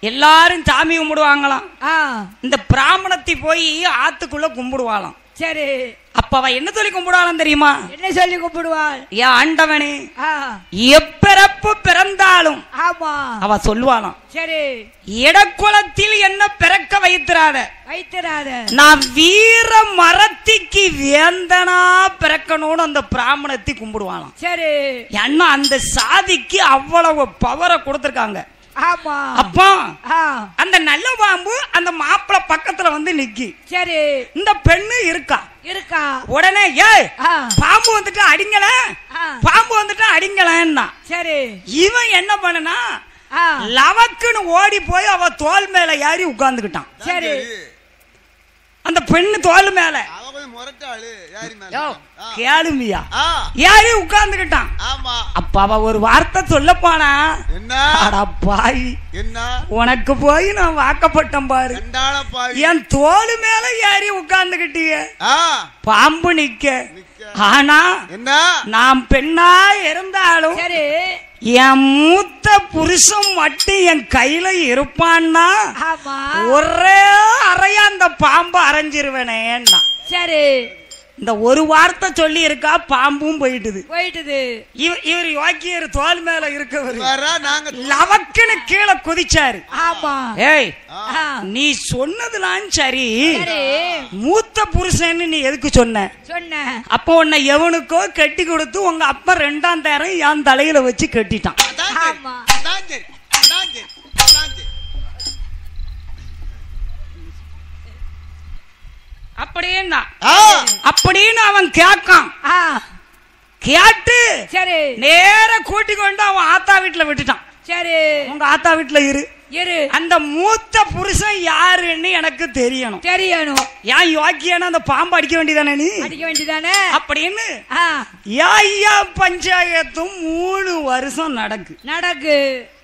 எல்லாரும் சாமி கும்பிடுவாங்களாம் ஆ இந்த பிராமணத்தை போய் ஆத்துக்குள்ள கும்பிடுவாளாம் சரி அப்ப அவ என்ன சொல்லி கும்பிடுவாளாம் தெரியுமா என்ன சொல்லி கும்பிடுவாள் ஏன் ஆண்டவனே ஆ எப்பிறப்பு பிறந்தாலும் ஆமா அவ சொல்லுவாளாம் சரி இடக்குளத்தில் என்ன பிறக்க வைத்திராத வைத்திராத நான் வீர மரத்திக்கு வேந்தனா பிறக்கணும்னு அந்த பிராமணத்தை கும்பிடுவாளாம் சரி ஏன்னா அந்த சாதிக்கு அவ்வளவு பவரை கொடுத்திருக்காங்க ஆமா அப்போ ஆ அந்த நல்ல பாம்பு அந்த மாப்பிளை பக்கத்துல வந்து நிக்கி சரி இந்த பெண்ணு இருக்கா இருக்கா உடனே ஏய் ஆ பாம்பு வந்துட்டு அடிங்கள ஆ பாம்பு வந்துட்டு அடிங்களேன்னா சரி இவன் என்ன பண்ணுனா ஆ லவக்குன்னு ஓடி போய் அவ தோல் மேல ஏறி உட்கார்ந்துகிட்டான் சரி அந்த பெண்ணு தோல் மேல அவ கொஞ்சம் முரட்டாளு யாரி மேல யோ, ஆ. கேளுமியா ஆ ஏறி உட்கார்ந்துகிட்டான் ஆமா அப்ப அவ ஒரு வார்த்தை சொல்ல போனா என்ன அட பாய் என்ன உனக்கு போய் நான் வாக்கப்பட்டேன் பாரு ரெண்டாள பாவி என் தோல் மேல ஏறி உட்கார்ந்துகிட்டிய ஆ பாம்பு நிக்க நிக்க. ஆனா என்ன நான் பெண்ணா இருந்தாலும் சரி என் மூத்த புருஷன் மட்டும் என் கையில இருப்பான்னா ஆமா ஒரே அறையா அந்த பாம்பு அரைஞ்சிருவேனேன்னா சரி இந்த ஒரு வார்த்தை சொல்லி இருக்கா பாம்பும் போயிட்டுது போயிட்டுது இவ- இவர் யோக்கியர் தோல் மேல இருக்கவர் வர நாங்க லவக்குன்னு கீழே குதிச்சாரு ஆமா ஏய் ஆ நீ சொன்னதுலாம் சரி சரி மூத்த புருஷன்னு நீ எதுக்கு சொன்ன சொன்னேன் அப்போ உன்னை எவனுக்கோ கட்டி கொடுத்து உங்க அப்பா ரெண்டாம் தேரம் என் தலையில வச்சு கட்டிட்டான் அதான் சரி. ஆமா. அதான் சரி. அதான் சரி. அதான் சரி. அப்படின்னா ஆ அப்படின்னு அவன் கேட்கான் ஆ கேட்டு சரி நேர கூட்டி கொண்டு அவன் ஆத்தா வீட்டுல விட்டுட்டான் சரி உங்க ஆத்தா வீட்டுல இரு இரு அந்த மூத்த புருஷன் யாருன்னு எனக்கு தெரியணும் தெரியணும் ஏன் யோக்கியான அந்த பாம்பு அடிக்க வேண்டியதானே நீ அடிக்க வேண்டியதானே அப்படின்னு ஆ ஐயா பஞ்சாயத்தும் மூணு வருஷம் நடக்கு நடக்கு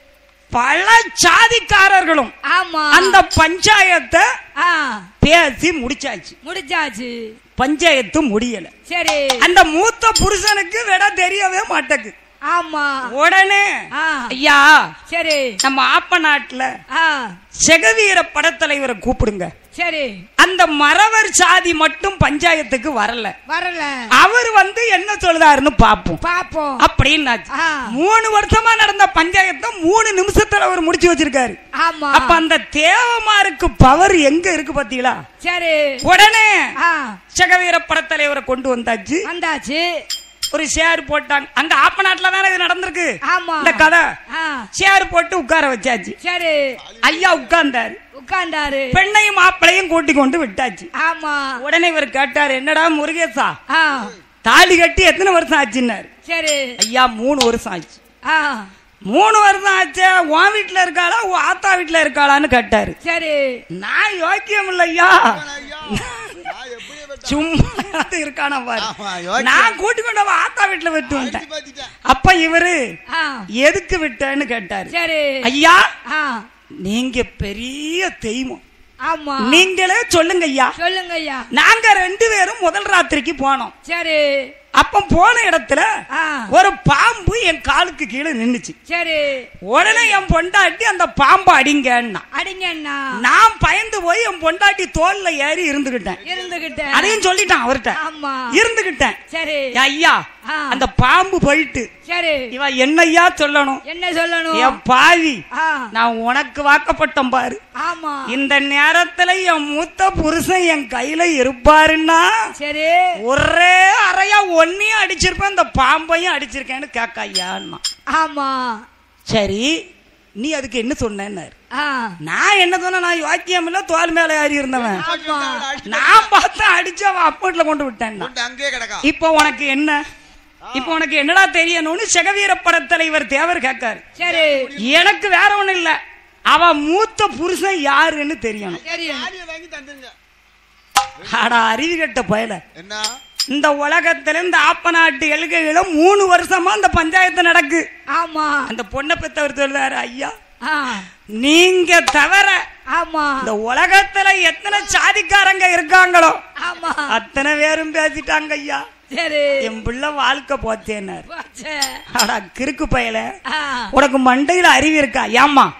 பல சாதிக்காரர்களும் ஆமா அந்த பஞ்சாயத்தை ஆ பேசி முடிச்சாச்சு முடிஞ்சாச்சு பஞ்சாயத்து முடியல சரி அந்த மூத்த புருஷனுக்கு விட தெரியவே மாட்டேக்கு ஆமா உடனே ஆ ஐயா சரி நம்ம ஆப்ப நாட்டுல ஆ செகவீர படத்தலைவரை கூப்பிடுங்க சரி அந்த மறவர் சாதி மட்டும் பஞ்சாயத்துக்கு வரல வரல அவர் வந்து என்ன சொல்றாருன்னு பாப்போம் பாப்போம் அப்படின்னாச்சு ஆ மூணு வருஷமா நடந்த பஞ்சாயத்தை மூணு நிமிஷத்துல அவர் முடிச்சு வச்சிருக்காரு ஆமா அப்ப அந்த தேவமாருக்கு பவர் எங்க இருக்கு பாத்தீங்களா சரி உடனே ஆ செகவீர படத்தலைவரை கொண்டு வந்தாச்சு வந்தாச்சு ஒரு சேர் போட்டாங்க அங்க ஆப்ப நாட்டுல தானே இது நடந்திருக்கு ஆமா இந்த கதை ஆ சேர் போட்டு உட்கார வச்சாச்சு சரி ஐயா உட்கார்ந்தாரு உட்கார்ந்தாரு பெண்ணையும் மாப்பிளையும் கூட்டி கொண்டு விட்டாச்சு ஆமா உடனே இவர் கேட்டாரு என்னடா முருகேசா ஆ தாலி கட்டி எத்தனை வருஷம் ஆச்சுன்னாரு சரி ஐயா மூணு வருஷம் ஆச்சு ஆ மூணு வருஷம் ஆச்சு உன் வீட்டுல இருக்காளா உன் ஆத்தா வீட்டுல இருக்காளான்னு கேட்டாரு சரி நான் யோக்கியம் இல்லையா ஐயா நான் எப்படி வெட்ட- சும்மா இருக்கானா பாரு ஆமா, யோக்கியம். நான் கூட்டி கொண்டு அவன் ஆத்தா வீட்டுல விட்டு அடிச்சு விட்டேன் பாத்துட்டேன். அப்ப இவரு ஆ எதுக்கு விட்டேன்னு கேட்டாரு சரி ஐயா ஆ நீங்க பெரிய தெய்வம் ஆமா நீங்களே சொல்லுங்க ஐயா சொல்லுங்க ஐயா நாங்க ரெண்டு பேரும் முதல் ராத்திரிக்கு போனோம் சரி அப்ப போன இடத்துல ஆ ஒரு பாம்பு என் காலுக்கு கீழே நின்னுச்சு சரி உடனே என் பொண்டாட்டி அந்த பாம்பை அடிங்கன்னா அடிங்க அண்ணா நான் பயந்து போய் என் பொண்டாட்டி தோல்ல ஏறி இருந்துகிட்டேன் இருந்துகிட்டேன் அதையும் சொல்லிட்டான் அவர்கிட்ட ஆமா இருந்துகிட்டேன் சரி ஐயா ஆ. அந்த பாம்பு போயிட்டு சரி இவ என்னையா சொல்லணும் என்ன சொல்லணும் என் பாவி ஆ நான் உனக்கு வாக்கப்பட்டேன் பாரு ஆமா இந்த நேரத்துல என் மூத்த புருஷன் என் கையில இருப்பாருன்னா சரி ஒரே அறையா ஒன்னையும் அடிச்சிருப்பேன் இந்த பாம்பையும் அடிச்சிருக்கேன்னு கேட்க ஐயான்னா ஆமா சரி நீ அதுக்கு என்ன சொன்னேன்னாரு ஆ நான் என்ன சொன்ன நான் யோக்கியம் இல்ல தோல் மேல ஏறி இருந்தவன் ஆமா அடிச்சு நான் பார்த்து அடிச்சு அவன் அப்பட்ல கொண்டு விட்டேன் கொண்டு அங்கேயே கிடக்கா இப்போ உனக்கு என்ன இப்போ உனக்கு என்னடா தெரியணும்னு செகவீர படத்தலைவர் தேவர் கேட்காரு சரி எனக்கு வேற ஒண்ணும் இல்ல அவ மூத்த புருஷன் யாருன்னு தெரியணும் தெரியும் தாலியை வாங்கி தந்துருங்க ஆடா அறிவு கட்ட பயல என்ன இந்த உலகத்துல இந்த ஆப்ப நாட்டு எழுகையில மூணு வருஷமா அந்த பஞ்சாயத்து நடக்கு ஆமா அந்த பொண்ணை பெத்தவர் சொல்றாரு ஐயா ஆ நீங்க தவிர ஆமா இந்த உலகத்துல எத்தனை சாதிக்காரங்க இருக்காங்களோ ஆமா அத்தனை பேரும் பேசிட்டாங்க ஐயா சரி என் பிள்ளை வாழ்க்கை போச்சேன்னாரு போச்சே. அடா கிறுக்கு பயல ஆ உனக்கு மண்டையில அறிவு இருக்கா ஏம்மா ஆ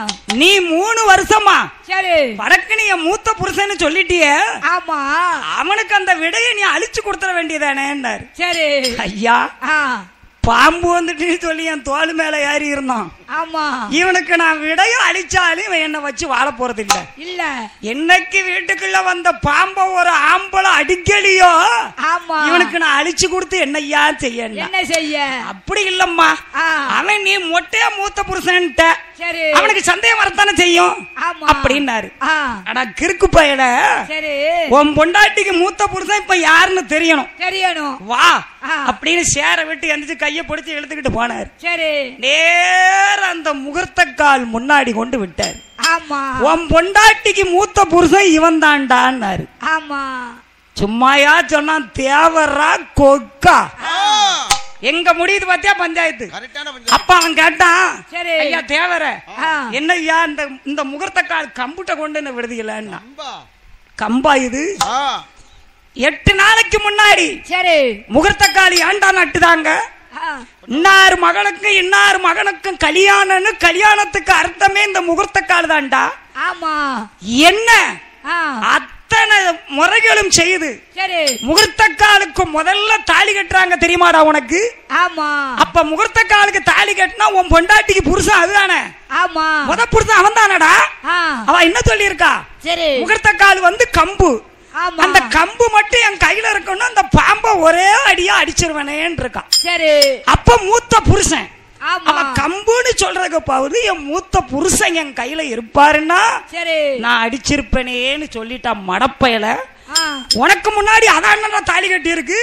நீ மூணு வருஷமா சரி வடக்கணிய மூத்த புருஷன்னு சொல்லிட்டியே ஆமா அவனுக்கு அந்த விடையை நீ அழிச்சு கொடுத்துட வேண்டியதானேன்னாரு சரி ஐயா ஆ பாம்பு வந்துட்டு சொல்லி என் தோல் மேல ஏறி இருந்தான் ஆமா இவனுக்கு நான் விடையும் அழிச்சாலும் இவன் என்ன வச்சு வாழ போறது இல்ல இல்ல என்னைக்கு வீட்டுக்குள்ள வந்த பாம்ப ஒரு ஆம்பளை அடிக்கலையோ ஆமா இவனுக்கு நான் அழிச்சு கொடுத்து என்னய்யா செய்ய என்ன செய்ய அப்படி இல்லம்மா ஆ. அவன் நீ மொட்டையா மூத்த புருஷன்ட்ட சரி அவனுக்கு சந்தேகம் வரத்தானே செய்யும் ஆமா அப்படின்னாரு ஆ அடா கிறுக்கு பயல சரி உன் பொண்டாட்டிக்கு மூத்த புருஷன் இப்ப யாருன்னு தெரியணும் தெரியணும் வா ஆ. அப்படின்னு சேர விட்டு எந்திரிச்சு கைய பிடிச்சு இழுத்துக்கிட்டு போனார் சரி நேர அந்த முகூர்த்த கால் முன்னாடி கொண்டு விட்டார் ஆமா உன் பொண்டாட்டிக்கு மூத்த புருஷன் இவன் தாண்டான்னாரு ஆமா சும்மாயா சொன்னான் தேவரா கொக்கா ஆ, எங்க முடியுது பாத்தியா பஞ்சாயத்து கரெக்டான பஞ்சாயத்து. அப்ப அவன் கேட்டான் சரி. ஐயா தேவர ஆ. என்ன ஐயா இந்த இந்த முகூர்த்த கால் கம்புட்ட கொண்டு என்ன விடுதீங்களா அம்பா. கம்பா இது ஆ, எட்டு நாளைக்கு முன்னாடி சரி முகூர்த்த கால் ஏண்டா நட்டுதாங்க ஆ, இன்னார் மகனுக்கும் இன்னார் மகனுக்கும் கல்யாணம்னு கல்யாணத்துக்கு அர்த்தமே இந்த முகூர்த்த கால் தான்டா ஆமா என்ன ஆ அத்தனை முறைகளும் செய்து சரி முகூர்த்த காலுக்கு முதல்ல தாலி கட்டுறாங்க தெரியுமாடா உனக்கு ஆமா அப்ப முகூர்த்த காலுக்கு தாலி கட்டினா உன் பொண்டாட்டிக்கு புருஷன் அதுதானே ஆமா முத புருஷன் அவன் தானடா ஆ அவ என்ன சொல்லியிருக்கா சரி முகூர்த்த கால் வந்து கம்பு ஆமா அந்த கம்பு மட்டும் என் கையில இருக்கணும் அந்த பாம்பை ஒரே அடியா அடிச்சிருவனேன்னு இருக்கான் சரி அப்ப மூத்த புருஷன் ஆமா அவன் கம்புன்னு சொல்றதுக்கு பாவது என் மூத்த புருஷன் என் கையில இருப்பாருன்னா சரி நான் அடிச்சிருப்பேனேன்னு சொல்லிட்டான் மடப்பையில ஆ உனக்கு முன்னாடி அதான் தாலி கட்டி இருக்கு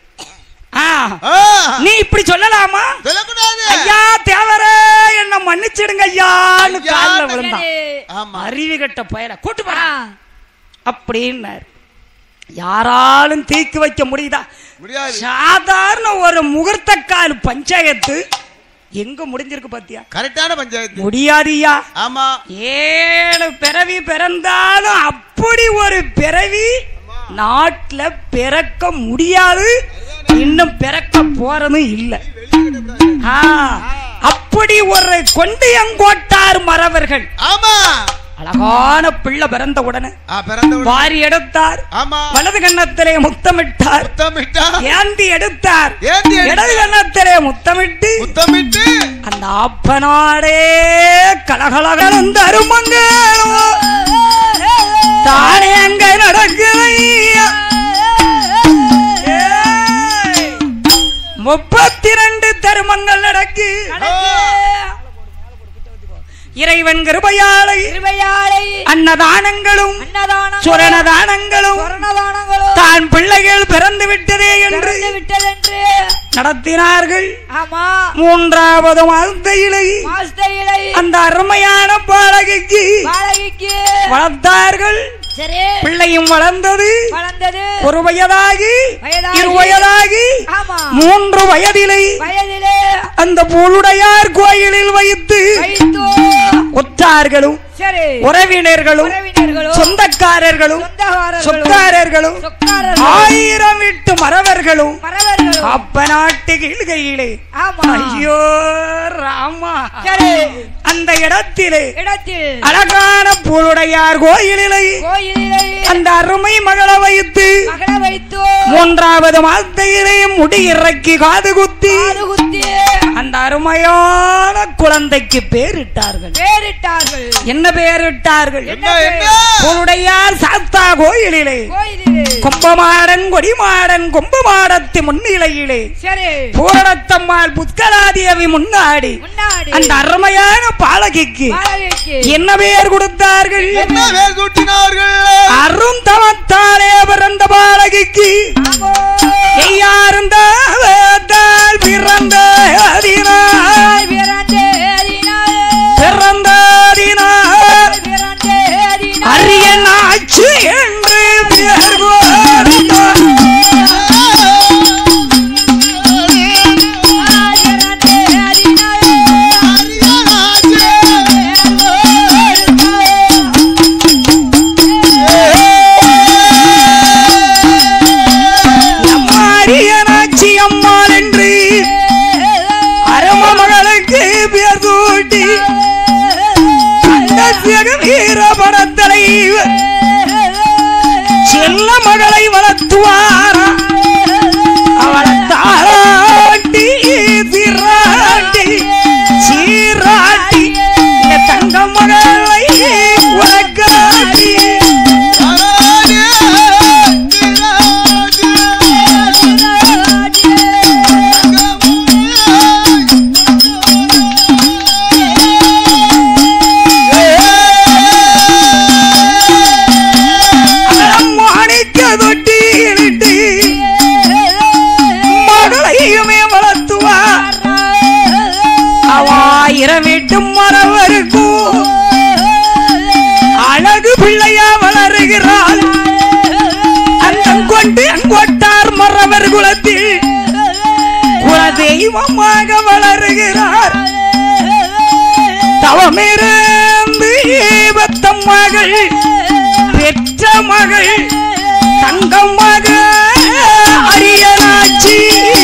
ஆ, ஆ, நீ இப்படி சொல்லலாமா சொல்லக்கூடாது. ஐயா தேவரே என்ன மன்னிச்சிடுங்க ஐயான்னு ஐயா, காலில் விழுந்தான் சரி ஆமா. அருவி கட்ட பயல கூட்டு ஆ போடா அப்படின்னாரு யாராலும் தீர்த்து வைக்க முடியுதா முடியாது. சாதாரண ஒரு முகூர்த்த கால் பஞ்சாயத்து எங்க முடிஞ்சிருக்கு பாத்தியா கரெக்டான பஞ்சாயத்து முடியாதியா ஆமா ஏழு பிறவி பிறந்தாலும் அப்படி ஒரு பிறவி நாட்டுல பிறக்க முடியாது இன்னும் பிறக்க போறதும் இல்ல ஆ, அப்படி ஒரு கொண்டியங்கோட்டார் மறவர்கள் ஆமா அழகான பிள்ளை பிறந்த உடனே ஆ, பிறந்த உடனே- வாரி எடுத்தார் ஆமா வலது கன்னத்திலே முத்தமிட்டார் முத்தமிட்டா ஏந்தி எடுத்தார் ஏந்தி எடுத்தார். இடது கன்னத்திலே முத்தமிட்டு முத்தமிட்டு அந்த ஆப்பனாடே கலகலகலம் தருமங்களும் தானே அங்க நடக்குதையா முப்பத்தி ரெண்டு தருமங்கள் நடக்கு இறைவன் கிருபையாலை திருவையாளை அன்னதானங்களும் அன்னதானம் சுரணதானங்களும் சொர்ணதானங்களும் தான் பிள்ளைகள் பிறந்து விட்டதே என்று திறந்து விட்டதென்று நடத்தினார்கள் ஆமா மூன்றாவது மாதத்திலே மாஸ்தையிலை அந்த அருமையான பாலகைக்கு பாலகிக்கு வளர்த்தார்கள் சரி பிள்ளையும் வளர்ந்தது வளர்ந்தது ஒரு வயதாகி வயதாகி. இரு வயதாகி ஆமா மூன்று வயதிலே வயதிலே அந்த புலுடையார் கோயிலில் வைத்து வைத்தோ ஒற்றார்களும் சரி உறவினர்களும் உறவினர்களும் சொந்தக்காரர்களும் சொந்தக்காரர்களும் சொக்காரர்களும் சொக்காரர்களும் ஆயிரம் விட்டு மறவர்களும் மறவர்களும் அப்ப நாட்டு கீழ்கையிலே ஆமா ஐயோ ராமா சரி அந்த இடத்திலே இடத்தில் அழகான புலுடையார் கோயிலிலே கோயிலிலே அந்த அருமை மகளை வைத்து மகள வைத்தோ மூன்றாவது மாதத்திலே முடி இறக்கி காது குத்தி காது குத்தி அந்த அருமையான குழந்தைக்கு பேரிட்டார்கள் பேரிட்டார்கள் என்ன பேரிட்டார்கள் என்ன என்ன புலுடையார் சாத்தா கோயிலிலே கோயிலிலே கும்பமாடன் கொடிமாடன் கும்பமாடத்து முன்னிலையிலே சரி பூரணத்தம்மாள் புத்கலாதேவி முன்னாடி முன்னாடி அந்த அருமையான பாலகிக்கு பாலகிக்கு என்ன பெயர் கொடுத்தார்கள் என்ன வேல் கூட்டினார்கள் அருந்தவத்தாலே பிறந்த பாலகிக்கு ஆமோ எய்யாருந்தால் பிறந்த அதினார் பிறந்தே அதினாலே பிறந்த அதினார் பிறந்தே அதினாலே அரியன் ஆட்சி என்று பெயர் கொடுத்தார். பிறந்தே அதினாலே அரியனாட்சி அம்மாள் என்று அரம மகளுக்கு பெயர் சூட்டி வளர்த்துவாரா அவளை தாராட்டி திராட்டி சீராட்டி இந்த தங்க மகளை உனக்காட்டி மாணிக்க தொட்டிலிட்டு மகளையுமே வளர்த்துவா அவாயிரம் வீட்டு மரவருக்கும் அழகு பிள்ளையா வளருகிறாள் அந்த கொண்டு அங்கொட்டார் மரவர் குலத்தில் குலதெய்வமாக வளருகிறார் தவமிருந்து ஏவத்தம் மகள் பெற்ற மகள் தங்கம் மக அரியனாச்சி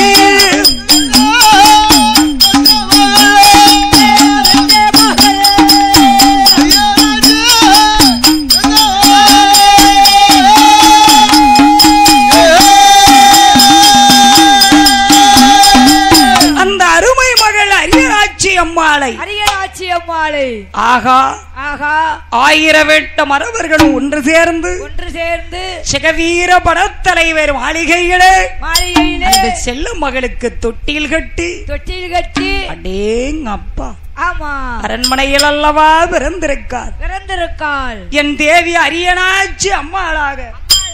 அந்த அருமை மகள் அரியனாச்சி அம்மாளை அரியனாட்சி அம்மாளை ஆகா ஆகா ஆயிர வேட்ட மரவர்களும் ஒன்று சேர்ந்து ஒன்று சேர்ந்து சிகவீர படத்தலைவர் மாளிகையிலே மாளிகையிலே அந்த செல்ல மகளுக்கு தொட்டில் கட்டி தொட்டில் கட்டி அடேங்க அப்பா ஆமா அரண்மனையில் அல்லவா பிறந்திருக்கார் பிறந்திருக்காள் என் தேவி அரியனாச்சி அம்மாளாக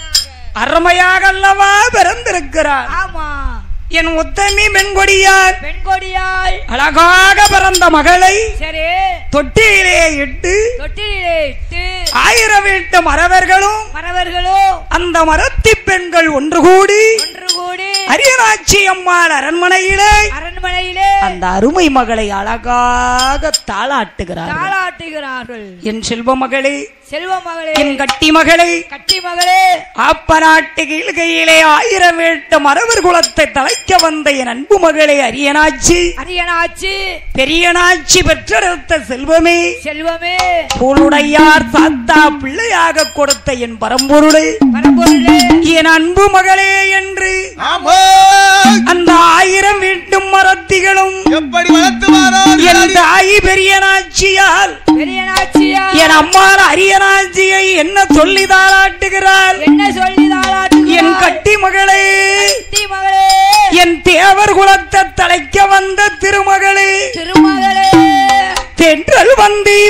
அருமையாக அல்லவா பிறந்திருக்கிறார் ஆமா என் உத்தமி பெண்கொடியார் பெண்கொடியாள் அழகாக பிறந்த மகளை சரி தொட்டிலே இட்டு தொட்டிலே இட்டு ஆயிரம் வீட்டு மறவர்களும் மறவர்களோ அந்த மரத்தி பெண்கள் ஒன்று கூடி ஒன்று கூடி அரியனாட்சி அம்மாள் அரண்மனையிலே அரண்மனையிலே அந்த அருமை மகளை அழகாக தாளாட்டுகிறார் தாளாட்டுகிறார்கள் என் செல்வ மகளே செல்வ மகளே என் கட்டி மகளை கட்டி மகளே ஆப்ப நாட்டு கீழ்கையிலே ஆயிரம் வீட்டு மரவர் குலத்தை தலைக்க வந்த என் அன்பு மகளே அரியனாச்சி அரியனாச்சி பெரியனாச்சி பெற்றெடுத்த செல்வமே செல்வமே பூளுடையார் சாத்தா பிள்ளையாக கொடுத்த என் பரம்பொருளே பரம்பொருளே என் அன்பு மகளே என்று ஆமா அந்த ஆயிரம் வீட்டும் மரத்திகளும் எப்படி வளர்த்து என் வாரோ தாய் பெரியனாச்சியால் பெரியனாச்சியா என் அம்மாள் அரியனாச்சியை என்ன சொல்லி தாளாட்டுகிறாள் என்ன சொல்லி தாளாட்டுகிறாள்? என் கட்டி மகளே கட்டி மகளே என் தேவர் குலத்தை தலைக்க வந்த திருமகளே திருமகளே தென்றல் வந்தி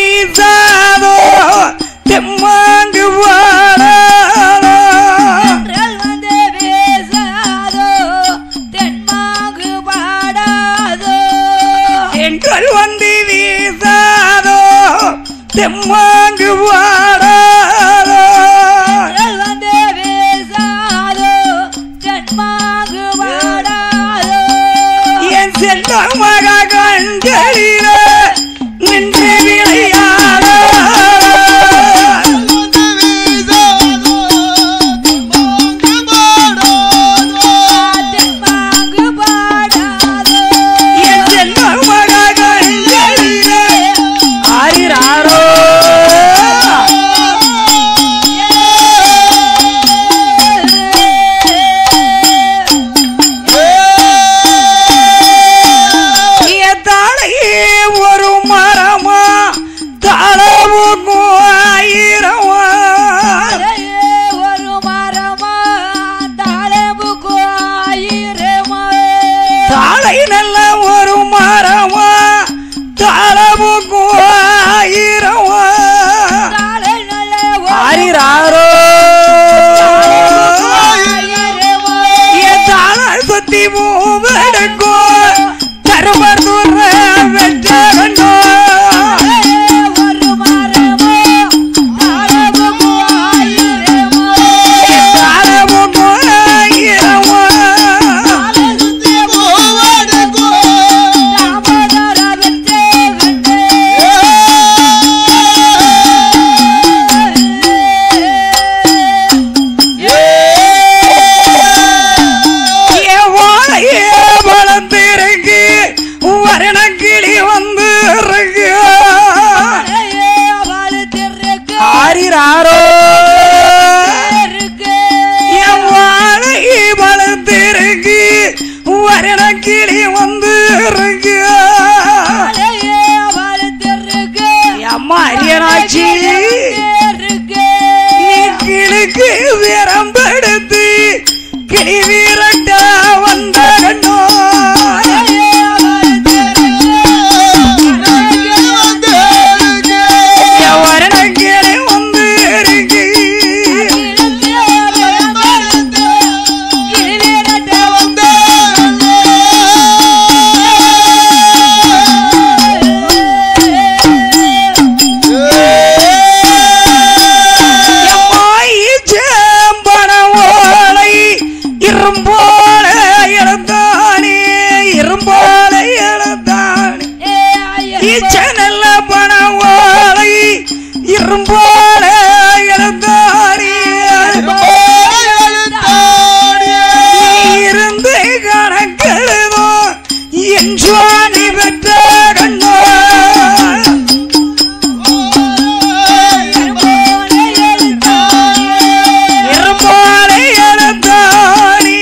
வீசாதோ தெம்மாங்கு வாழாதோ தென்றல் வந்து பேசாதோ தென்மாங்கு பாடாதோ தென்றல் வந்தி வீசாதோ தெம்மாங்கு வாழாதோ தென்றல் வந்து பேசாதோ தென்மாங்கு பாடாதோ என் செல்வ மக கண்களில நின்று விளையாட தென்மாங்கு பாடாதோ என் செல்வ மக கண்களில ஆரிராரோ தாளையே ஒரு மரமா தளவுக்கும் ஆயிரமா ஒரு மரமா தளவுக்கு ஆயிரமா தாளை நல்ல ஒரு மரமா தளவுக்கும் ஆயிரமா தாளை நல்ல ஒரு ஆரிராரோ ஆயிரமா என் தாளை சுத்தி மூவெடுக்கும் தருமதுர வெற்றகண்டோ ஒரு மரமா தளவுக்கு ஆயிரமா தளவுக்கும் ஆயிரமா தாமதர வெற்றே கண்டே வாழையே வளர்ந்திருக்கு வரணக்கிளி வந்து இருக்கு ஆரிராரோ என் நீ பெற்ற கண்ணோ இரும்போலை எழுந்தாணி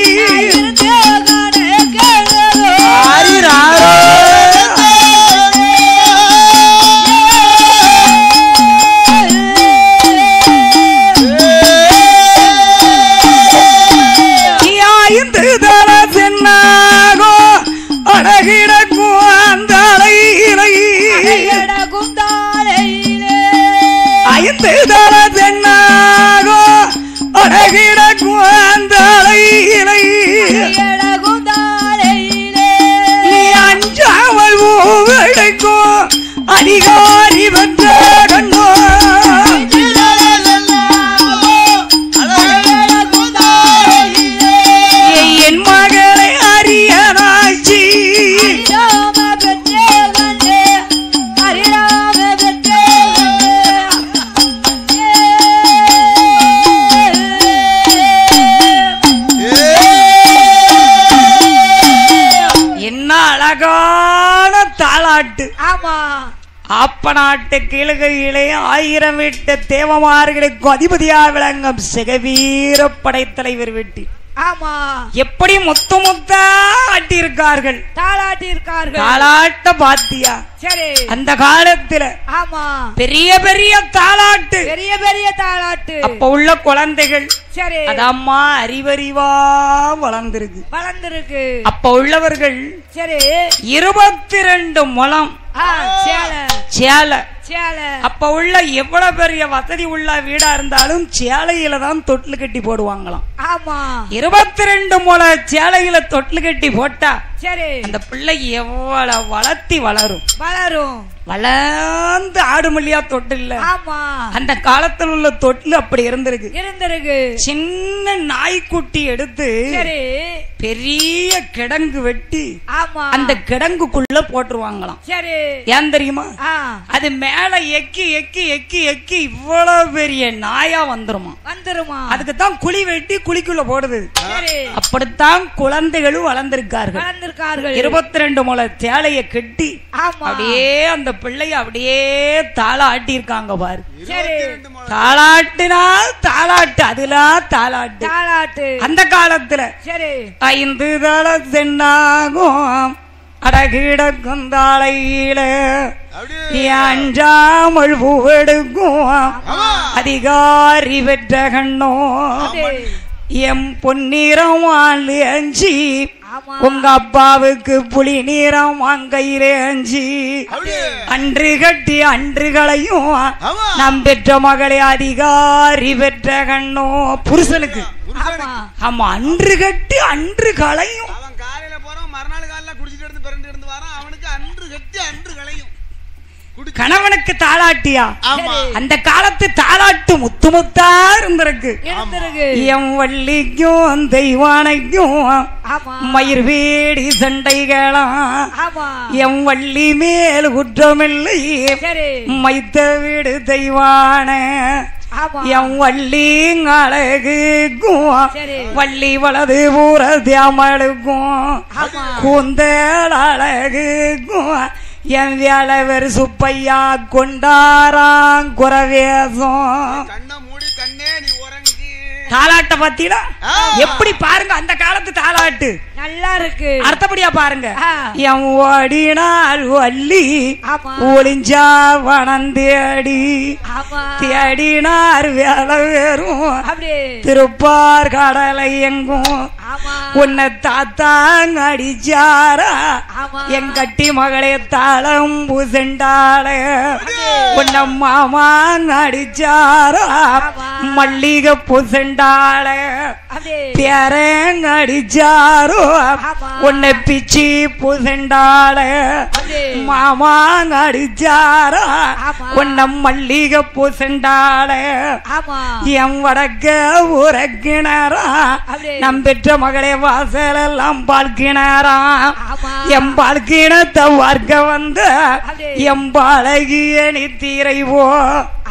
ஆரிராரோ ஐந்து தல சென்னாகோ அழகிடக்கும் அந்த அலையிலை ஐந்து தல சென்னாகோ அழகிடக்கும் அந்த அலையிலை நீ அஞ்சாமல் ஊவெடுக்கும் அதிகாரி வந்த கண்ணோ என் மகளை அரியனாச்சி என்ன அழகான தாளாட்டு ஆமா ஆப்ப நாட்டு கீழ்கையிலே ஆயிரம் வீட்டு தேவமார்களுக்கும் அதிபதியா விளங்கும் சிகவீர படைத்தலைவர் வெட்டி ஆமா எப்படி முத்து முத்தா ஆட்டியிருக்கார்கள் தாளாட்டி இருக்கார்கள் தாளாட்ட பாத்தியா சரி அந்த காலத்துல ஆமா பெரிய பெரிய தாளாட்டு பெரிய பெரிய தாளாட்டு அப்ப உள்ள குழந்தைகள் சரி அதம்மா அறிவறிவா வளர்ந்திருக்கு வளர்ந்துருக்கு அப்ப உள்ளவர்கள் சரி இருபத்தி ரெண்டு முழம் ஆ சேலை சேலை சேலை அப்ப உள்ள எவ்வளவு பெரிய வசதி உள்ள வீடா இருந்தாலும் சேலையில தான் தொட்டில் கட்டி போடுவாங்களாம் ஆமா இருபத்தி ரெண்டு முளை சேலையில தொட்டில் கட்டி போட்டா சரி அந்த பிள்ளை எவ்வளவு வளர்த்தி வளரும் வளரும் வளர்ந்து ஆடு மல்லியா தொட்டில்ல ஆமா அந்த காலத்துல உள்ள தொட்டில் அப்படி இருந்திருக்கு இருந்திருக்கு சின்ன நாய்க்குட்டி எடுத்து சரி பெரிய கிடங்கு வெட்டி ஆமா அந்த கிடங்குக்குள்ள போட்டுருவாங்களாம் சரி ஏன் தெரியுமா ஆ அது மேல எக்கி எக்கி எக்கி எக்கி இவ்வளவு பெரிய நாயா வந்துருமா வந்துருமா அதுக்கு தான் குழி வெட்டி குழிக்குள்ள போடுது சரி அப்படித்தான் குழந்தைகளும் வளர்ந்திருக்கார்கள் வளர்ந்திருக்கார்கள் இருபத்தி ரெண்டு முளை சேலைய கட்டி ஆமா அப்படியே அந்த பிள்ளைய அப்படியே தாள ஆட்டியிருக்காங்க பாரு சரி தாளாட்டினால் தாளாட்டு அதுலாம் தாளாட்டு தாளாட்டு அந்த காலத்துல சரி ஐந்து தள சென்னாகும் அடகிடக்கும் தாளையில அப்படியே அஞ்சாமல் பூவெடுக்கும் அதிகாரி பெற்ற கண்ணோ சரி. எம் பொன்னிறம் வாழ் அஞ்சி ஆமா உங்க அப்பாவுக்கு புலி நீரம் வாங்கையிலே அஞ்சி அப்படியே அன்று கட்டி அன்றுகளையும் ஆமா நம் பெற்ற மகளே அதிகாரி பெற்ற கண்ணோ புருஷனுக்கு ஆமா ஆமா அன்று கட்டி அன்று களையும் அவன் காலையில போறான் மறுநாள் காலையில குடிச்சிட்டு இருந்து பிறண்டு இருந்து வரான் அவனுக்கு அன்று கட்டி அன்று களையும் குடிச்சு கணவனுக்கு தாளாட்டியா ஆமா அந்த காலத்து தாளாட்டு முத்து முத்தா இருந்திருக்கு இருந்திருக்கு எம் வள்ளிக்கும் தெய்வானைக்கும் ஆமா மயிர் வேடி சண்டைகளாம் ஆமா எம் வள்ளி மேல் குற்றமில்லை சரி மைத்த வீடு தெய்வான ஆமா எம் வள்ளி அழகுக்கும் சரி. வள்ளி வலது பூர தியாமலுக்கும் ஆமா கூந்தல் அழகுக்கும் என் வேளவர் சுப்பையா கொண்டாராம் குறவேசம் கண்ணை மூடி கண்ணே நீ உறங்கி தாலாட்ட பாத்தீங்களா ஆ. எப்படி பாருங்க அந்த காலத்து தாலாட்டு நல்லா இருக்கு அர்த்தப்படியா பாருங்க ஆ. என் ஓடினால் வள்ளி ஆமா ஒளிஞ்சா வனந்தேடி ஆமா தேடினார் வேலை வேறும் அப்படியே திருப்பார் கடலை எங்கும் ஆமா உன்னை தாத்தாங்க அடிச்சாரா ஆமா என் கட்டி மகளே தாளம் பூசண்டாளே உன்னை மாமாங்க அடிச்சாரா ஆமா. மல்லிகை பூசண்டாளே அப்படியே பேரங்க அடிச்சாரோ ஆமா. உன்னை பிச்சி பூசண்டாளே அப்படியே மாமாங்க அடிச்சாரா ஆமா. உன்னை மல்லிகை பூசண்டாளே ஆமா என் வடக்க உறக்கினாரா அப்படியே. நம் பெற்ற மகளே வாசலெல்லாம் பார்க்கினாரா ஆமா எம் பார்க்கினத்தை பார்க்க வந்த அப்படியே. எம் பாலகிய நித்திரைவோ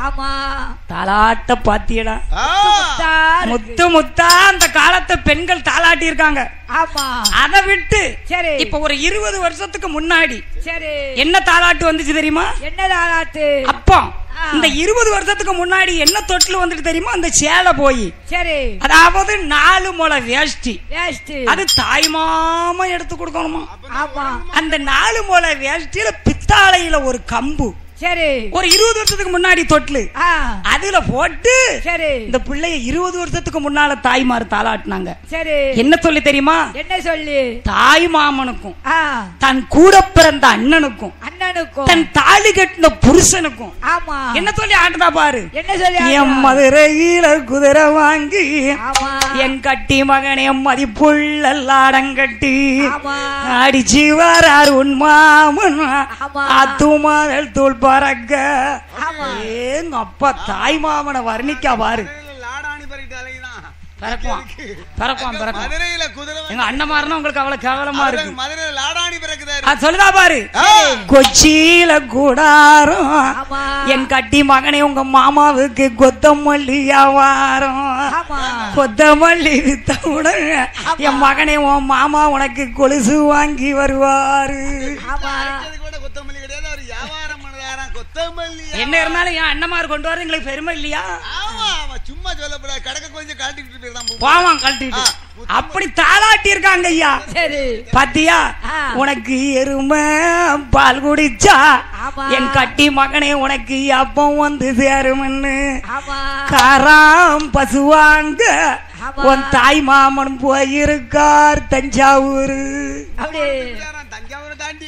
ஆமா தாலாட்ட பாத்தியடா ஆ, தார். முத்து முத்தா அந்த காலத்து பெண்கள் தாலாட்டி இருக்காங்க ஆமா அதை விட்டு சரி இப்ப ஒரு இருபது வருஷத்துக்கு முன்னாடி சரி என்ன தாலாட்டு வந்துச்சு தெரியுமா என்ன தாளாட்டு அப்போ ஆ. இந்த இருபது வருஷத்துக்கு முன்னாடி என்ன தொட்டில் வந்துட்டு தெரியுமா அந்த சேலை போய் சரி அதாவது நாலு முளை வேஷ்டி வேஸ்ட் அது தாய்மாமா எடுத்து கொடுக்கணுமா ஆமா அந்த நாலு முளை வேஷ்டியில பித்தாளையில ஒரு கம்பு சரி ஒரு இருபது வருஷத்துக்கு முன்னாடி தொட்டில் ஆ அதுல போட்டு சரி இந்த பிள்ளைய இருபது வருஷத்துக்கு முன்னால தாய்மார் தாளாட்டினாங்க சரி என்ன சொல்லி தெரியுமா என்ன சொல்லி தாய் மாமனுக்கும் ஆ தன் கூட பிறந்த அண்ணனுக்கும் அண்ணனுக்கும் தன் தாலி கட்டின புருஷனுக்கும் ஆமா என்ன சொல்லி ஆட்டுதா பாரு என்ன சொல்லி என் ஆடுறா? மதுரையில குதிரை வாங்கி ஆமா என் கட்டி மகனே மதிப்புள்ளல்லாடங்கட்டி ஆமா அடிச்சு வரார் உன் மாமன் ஆமா. அத்துமாதல் தூள் பறக்க ஆமா. ஏங்க அப்பா தாய் மாமனை வர்ணிக்கா பாரு மதுரையில லாடாணி பறிக்கிட்டு அலையுதான். பறக்குவான் பறக்குவான் பறக்குவான் மதுரையில குதிரை எங்க அண்ணமாருன்னா உங்களுக்கு அவ்வளவு கேவலமா இருக்கு அவருக்கு மதுரையில லாடாணி பிறக்குதாரு அது சொல்லுதா பாரு ஆ. கொச்சியில கூடாரம் ஆமா என் கட்டி மகனே உங்க மாமாவுக்கு கொத்தமல்லி வியாபாரம் ஆமா கொத்தமல்லி வித்த உடனே என் மகனே உன் மாமா உனக்கு கொலுசு வாங்கி வருவாரு ஆமா அரைக்கிறது கூட கொத்தமல்லி கிடையாது அவர் வியாபாரம் பண்ணுறாராம் கொத்தமல்லி என்ன இருந்தாலும் என் அண்ணமார் கொண்டு வர எங்களுக்கு பெருமை இல்லையா ஆமா ஆமா சும்மா சொல்லக்கூடாது கடக்க கொஞ்சம் காட்டிக்கிட்டு போயிருந்தான் பூ. பாவம் கழட்டிட்டு அப்படி தாளாட்டி இருக்காங்க ஐயா சரி பாத்தியா ஆ. உனக்கு எருமை பால் குடிச்சா ஆமா. என் கட்டி மகனே உனக்கு அப்பம் வந்து சேருமன்னு ஆமா காராம் பசுவாங்க ஆமா. உன் தாய் மாமன் போயிருக்கார் தஞ்சாவூர் அப்படியே போயிட்டாராம் தஞ்சாவூரை தாண்டி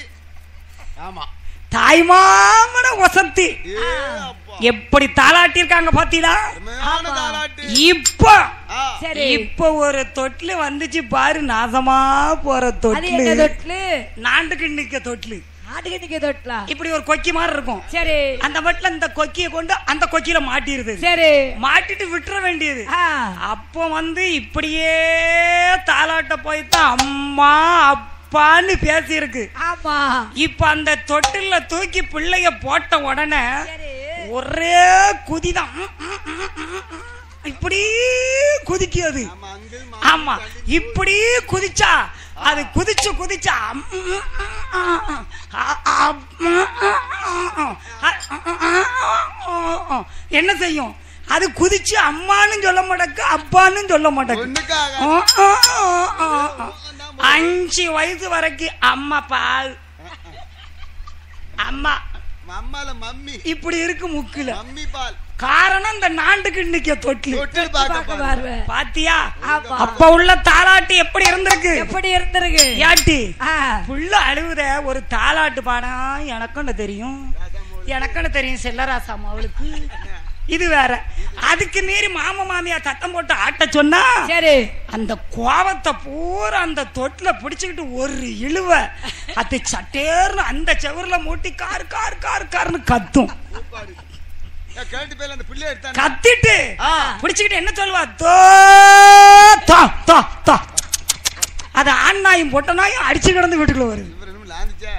ஆமா தாய் மாமன வசத்தி ஏ அப்பா எப்படி தாளாட்டி இருக்காங்க பாத்தீங்களா அருமையான தாலாட்டு இப்ப ஆ. சரி இப்ப ஒரு தொட்டில் வந்துச்சு பாரு நாசமா போற அது என்ன தொட்டில் தொட்டிலு நாண்டுக்கு நிக்க தொட்டில் ஆட்டுக்கு நிக்க தொட்டிலா இப்படி ஒரு கொக்கி மாதிரி இருக்கும் சரி அந்த மட்டில் இந்த கொக்கியை கொண்டு அந்த கொக்கியில மாட்டிருது சரி மாட்டிட்டு விட்டுற வேண்டியது ஆ அப்போ வந்து இப்படியே தாலாட்ட போய்தான் அம்மா அப்பான்னு பேசியிருக்கு ஆமா இப்ப அந்த தொட்டில்ல தூக்கி பிள்ளைய போட்ட உடனே சரி ஒரே குதிதான் இப்படி குதிக்குது ஆமா அங்கிள் மா ஆமா இப்படி குதிச்சா அது குதிச்சு குதிச்சா என்ன செய்யும் அது குதிச்சு அம்மான்னு சொல்ல மாட்டக்கு அப்பான்னு சொல்ல மாட்டக்கு ஒண்ணுக்காக அஞ்சு வயசு வரைக்கும் அம்மா பால் அம்மா அம்மால மம்மி இப்படி இருக்கு முக்குல மம்மி பால் காரணம் இந்த நாண்டுக்கு இன்னைக்கு தொட்டில் தொட்டு பார்க்க பார்க்க பார்வை பாத்தியா ஆமா. அப்ப உள்ள தாலாட்டு எப்படி இருந்திருக்கு எப்படி இருந்திருக்கு யாட்டி ஆ புள்ள அழுவுத ஒரு தாலாட்டு பாடம் எனக்குன்னு தெரியும் எனக்குன்னு தெரியும் செல்லராசாம் அவளுக்கு இது வேற அதுக்கு மீறி மாமா மாமியா தட்டம் போட்டு ஆட்ட சொன்னா சரி அந்த கோவத்தை பூரா அந்த தொட்டில பிடிச்சுக்கிட்டு ஒரு இழுவ அது சட்டேர்னு அந்த செவர்ல மூட்டி கார் கார் கார் கார்னு கத்தும் ஏன் கேட்டு போயில அந்த பிள்ளை எடுத்தாங்க கத்திட்டு ஆ. பிடிச்சுக்கிட்டு என்ன சொல்லுவா தோ தோ தோ தோ அது ஆண் நாயும் பொட்ட நாயும் அடிச்சு கிடந்து வீட்டுக்குள்ள வருது இவர் இன்னும் லாந்துச்சே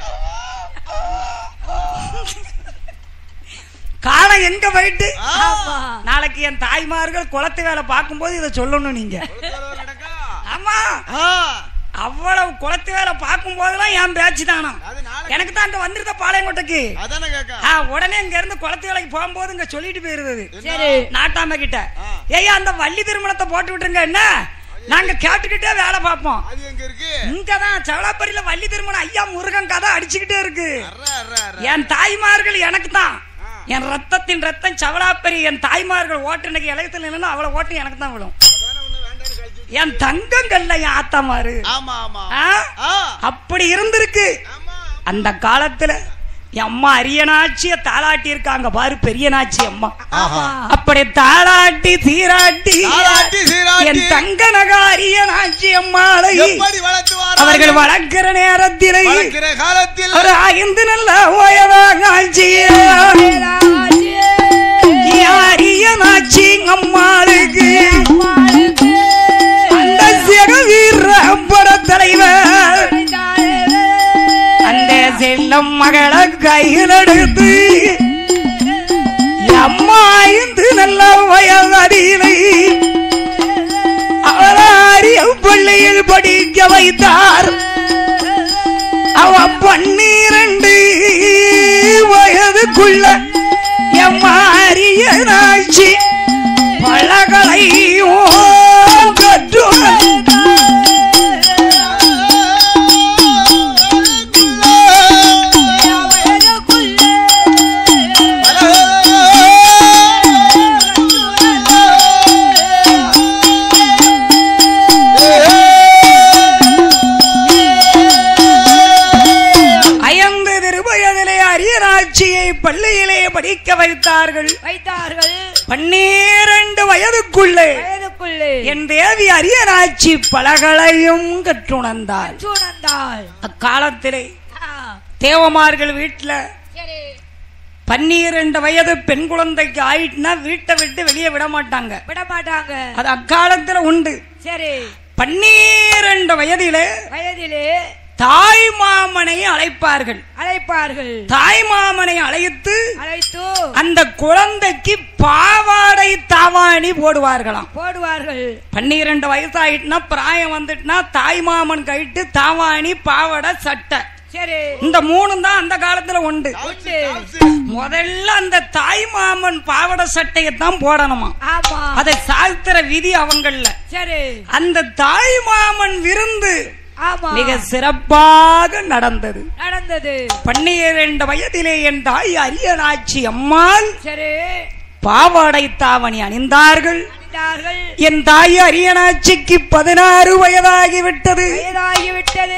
காலம் எங்க போயிட்டு ஆமா நாளைக்கு என் தாய்மார்கள் குளத்து வேலை பார்க்கும்போது இதை சொல்லணும் நீங்க நடக்கா ஆமா ஆ அவ்வளவு குளத்து வேலை பார்க்கும் போதெல்லாம் என் பேச்சு தானா அது நாளை எனக்கு தான் அங்க வந்திருந்த பாளையங்கோட்டைக்கு அதானே கேக்கா ஆ, உடனே இங்க இருந்து குளத்து வேலைக்கு போகும்போது இங்க சொல்லிட்டு போயிருந்தது சரி நாட்டாம கிட்ட ஆ. ஏய்யா அந்த வள்ளி திருமணத்தை போட்டு விட்டுருங்க என்ன நாங்க கேட்டுக்கிட்டே வேலை பார்ப்போம் அது எங்க இருக்கு இங்கதான் செவலாப்பரியில வள்ளி திருமணம் ஐயா முருகன் கதை அடிச்சுக்கிட்டே இருக்கு அர்ரா அர்ரா அர்ரா என் தாய்மார்கள் எனக்கு தான் என் ரத்தத்தின் ரத்தம் செவலாப்பரி என் தாய்மார்கள் ஓட்டு இன்னைக்கு இளையத்தில் நின்னா அவளை ஓட்டு எனக்கு தான் விழும் அதானே ஒண்ணு வேண்டாம்னு கழிச்சு என் தங்கங்கள்ல என் ஆத்தாமாரு ஆமா ஆமா ஆ? ஆ அப்படி இருந்திருக்கு ஆமா அந்த காலத்துல என் அம்மா அரியனாட்சிய தாளாட்டி இருக்காங்க பாரு பெரிய நாச்சி அம்மா ஆமா அப்படி தாளாட்டி சீராட்டி தாலாட்டி சீராட்டி என் தங்க நக அரியனாட்சி அம்மாளை எப்படி வளர்த்து வாரா அவர்கள் வளர்க்கிற நேரத்திலே வளர்க்கிற காலத்தில் ஒரு ஐந்து நல்ல ஓயதாக ஆட்சியே அரியனாட்சி அம்மாளுக்கு அந்த சிக வீர பட தலைவர் அந்த செல்லம் மகளை கையில் எடுத்து அம்மா இந்து நல்ல வயதிலை அவராரிய பள்ளியில் படிக்க வைத்தார் அவ பன்னிரண்டு வயதுக்குள்ள எம்மாரிய நாச்சி பழகளையும் கற்று ஐந்து திருவயதிலே அரியராட்சியை பள்ளியிலே படிக்க வைத்தார்கள் வைத்தார்கள் பன்னிரண்டு வயதுக்குள்ளே வயதுக்குள்ளே என் தேவி அரியராட்சி பலகளையும் கற்றுணர்ந்தாள் சூனந்தாள் அக்காலத்திலே ஆ, தேவமார்கள் வீட்டுல சரி பன்னிரண்டு வயது பெண் குழந்தைக்கு ஆயிட்டுனா வீட்டை விட்டு வெளியே விட மாட்டாங்க விட மாட்டாங்க அது அக்காலத்துல உண்டு சரி பன்னிரண்டு வயதிலே வயதிலே தாய் மாமனை அழைப்பார்கள் அழைப்பார்கள் தாய் மாமனை அழைத்து அழைத்து அந்த குழந்தைக்கு பாவாடை தாவாணி போடுவார்களாம் போடுவார்கள் பன்னிரண்டு வயசாயிட்டுனா பிராயம் வந்துட்டுனா தாய் மாமன் கைட்டு தாவாணி பாவாடை சட்டை சரி இந்த மூணும் தான் அந்த காலத்துல உண்டு உண்டு முதல்ல அந்த தாய் மாமன் பாவாடை சட்டையை தான் போடணுமா ஆமா அதை சாஸ்திர விதி அவங்கள்ல சரி அந்த தாய் மாமன் விருந்து ஆமா மிக சிறப்பாக நடந்தது நடந்தது பன்னிரண்டு வயதிலே என் தாய் அரியநாச்சி அம்மாள் சரி பாவாடை தாவணி அணிந்தார்கள் அணிந்தார்கள் என் தாய் அரியநாச்சிக்கு பதினாறு வயதாகிவிட்டது வயதாகிவிட்டது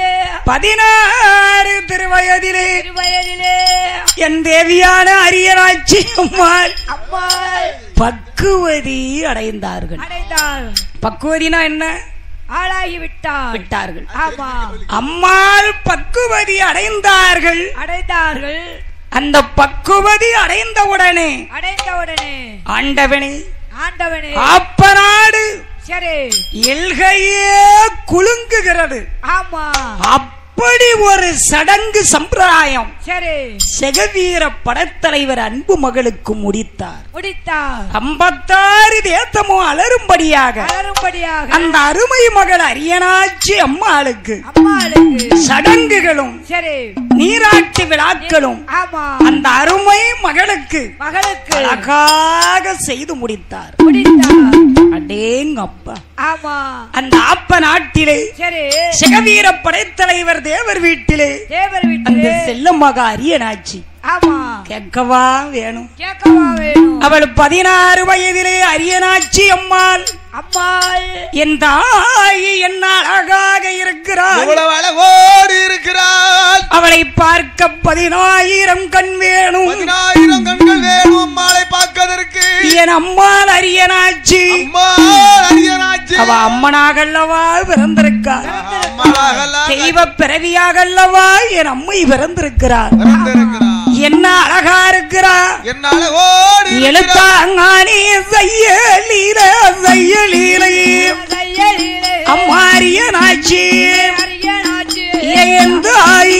பதினாறு திருவயதிலே திருவயதிலே என் தேவியான அரியநாச்சி அம்மாள் அம்மாள் பக்குவதி அடைந்தார்கள் அடைந்தாள் பக்குவதினா என்ன ஆளாகிவிட்டாள் விட்டார்கள் ஆமா அம்மாள் பக்குவதி அடைந்தார்கள் அடைந்தார்கள் அந்த பக்குவதி அடைந்தவுடனே அடைந்தவுடனே ஆண்டவனே ஆண்டவனே ஆப்பநாடு சரி எல்கையே குலுங்குகிறது ஆமா அப்படி ஒரு சடங்கு சம்பிரதாயம் சரி செகவீர படத்தலைவர் அன்பு மகளுக்கு முடித்தார் முடித்தார் ஐம்பத்தாறு தேசமும் அலரும்படியாக வளரும்படியாக அந்த அருமை மகள் அரியனாச்சி அம்மாளுக்கு அம்மாளுக்கு சடங்குகளும் சரி நீராட்டு விழாக்களும் ஆமா அந்த அருமை மகளுக்கு மகளுக்கு அழகாக செய்து முடித்தார் முடித்தார் அடேங்கப்பா ஆமா அந்த ஆப்ப நாட்டிலே சரி சிகவீர படைத்தலைவர் தேவர் வீட்டிலே தேவர் அந்த வீட்டு செல்லமக அரியனாச்சி ஆமா கேட்கவா வேணும் கேட்கவா வேணும் அவள் பதினாறு வயதிலே அரியனாச்சி அம்மாள் அம்மாள் என் தாய் என்ன அழகாக இருக்கிறாள் இவ்வளவு அழகோடு இருக்கிறாள் அவளை பார்க்க பதினாயிரம் கண் வேணும் பதினாயிரம் கண்கள் வேணும் அம்மாளை பார்க்கதற்கு என் அம்மாள் அரியனாச்சி அம்மா அரியனாச்சு அவ அம்மனாகல்லவா பிறந்திருக்கார் அம்மாளாகலாம் தெய்வ பிறவியாகல்லவா என் அம்மை பிறந்திருக்கிறார் பிறந்திருக்கிறாள். என்ன அழகா இருக்கிறா என்ன அழகோடு இருக்கிறாள். எழுத்தாங்கானே செய்யலீல செய்யலீலை தையலிலே அம்மாரியனாச்சி அரியனாச்சு என் தாய்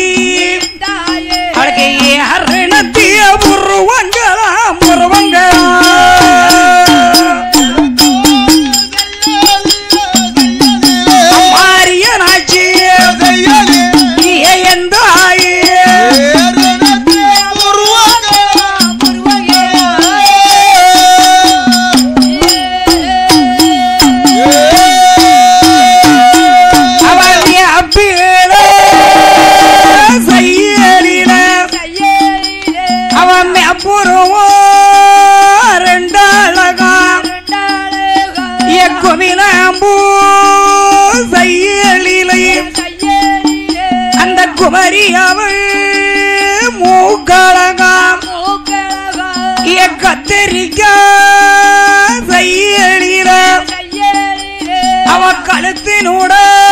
தாயே அவளுக்கு அருணத்திய புருவங்களா புருவங்களா அம்மாரியனாச்சி தையலே என் தாய் ஏறுனதே உருவாகலா. முருகையே அவள் அப்பீட செய்யலில தையலிலே அவன் அப்புறமோ ரெண்டு அழகா ரெண்டாளுகள் குமிலாம்பூ செய்யலிலை தையலிலே அந்த குமரி அவள் மூக்கழகாம் மூக்கழகா கத்தரிக்கா செய்யலில தையலிலே அவ கழுத்தினூட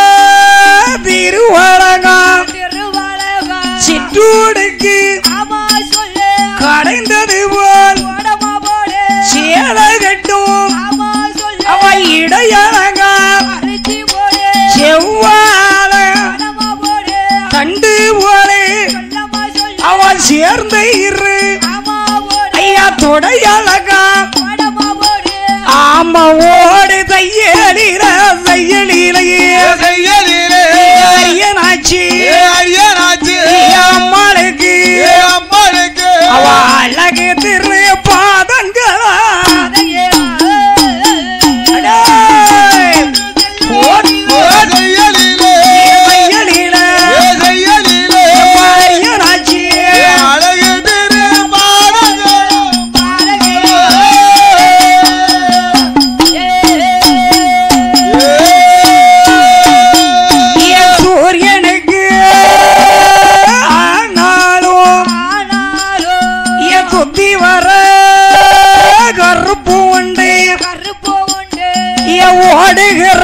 திருவழகாம் திருவழகா சிற்றூடுக்கு ஆமா சொல்லு கடைந்தது போல் உடமா போடு சேலை கட்டும் ஆமா சொல்லு அவ இடையழகாம் அரிசி போடு செவ்வாழ உடமா போடு தண்டு போலே சொல்லமா சொல்லு அவ சேர்ந்த இரு ஆமா போடு ஐயா தொடையழகா ஓடமா ஓடு ஆமா ஓடு தையலில தையலிலையே கையலிலே அரியனாச்சி ஏ அடியனாச்சு அம்மாளுக்கு ஏ அம்மாளுக்கு அவ அழகு திரு பாதங்களா அதையே அடேய், ஓடி ஏ கையலிலே தையலில ஏ கையலிலே அரியனாச்சி ஏ அழகு திரு பாதங்கள் என் சூரியனுக்கு ஆனாலும் என் சுத்தி வர கருப்பு உண்டு கருப்பு உண்டு என் ஓடுகிற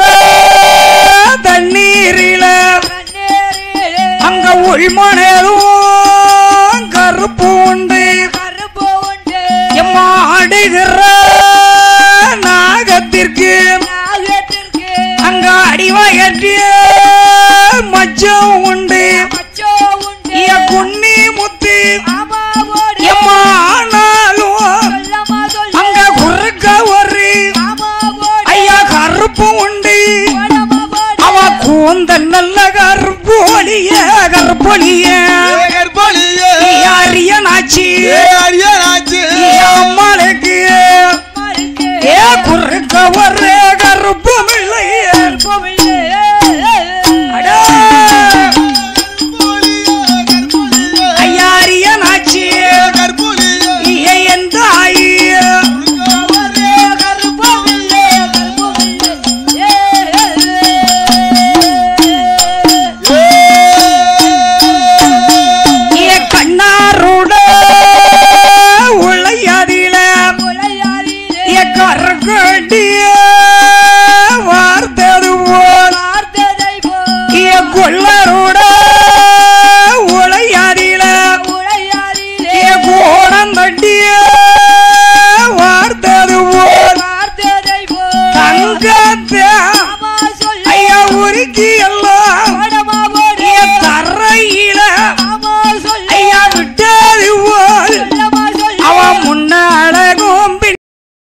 தண்ணீரில கண்ணேரிலே அங்க உள்மனதும் கருப்பு உண்டு கருப்பு உண்டு எம்மா ஆடுகிற நாகத்திற்கு நாகத்திற்கு அங்க அடிவயற்றிய மச்சம் உண்டு மச்சோ உண்டு என் குன்னி முத்து ஆமா ஓடு எம்மா ஆனாலும் சொல்லமா சொல்லு அங்க குறுக்க ஒரு ஆமா ஓடு ஐயா கருப்பு உண்டு ஓடமா ஓடு அவ கூந்தல் நல்ல கருப்பொழிய கருப்பொழிய ஏ கற்பழியே அரியனாச்சி ஏ அடியனாச்சு அம்மாளுக்கு மறுக்கு ஏ குறுக்க ஒரு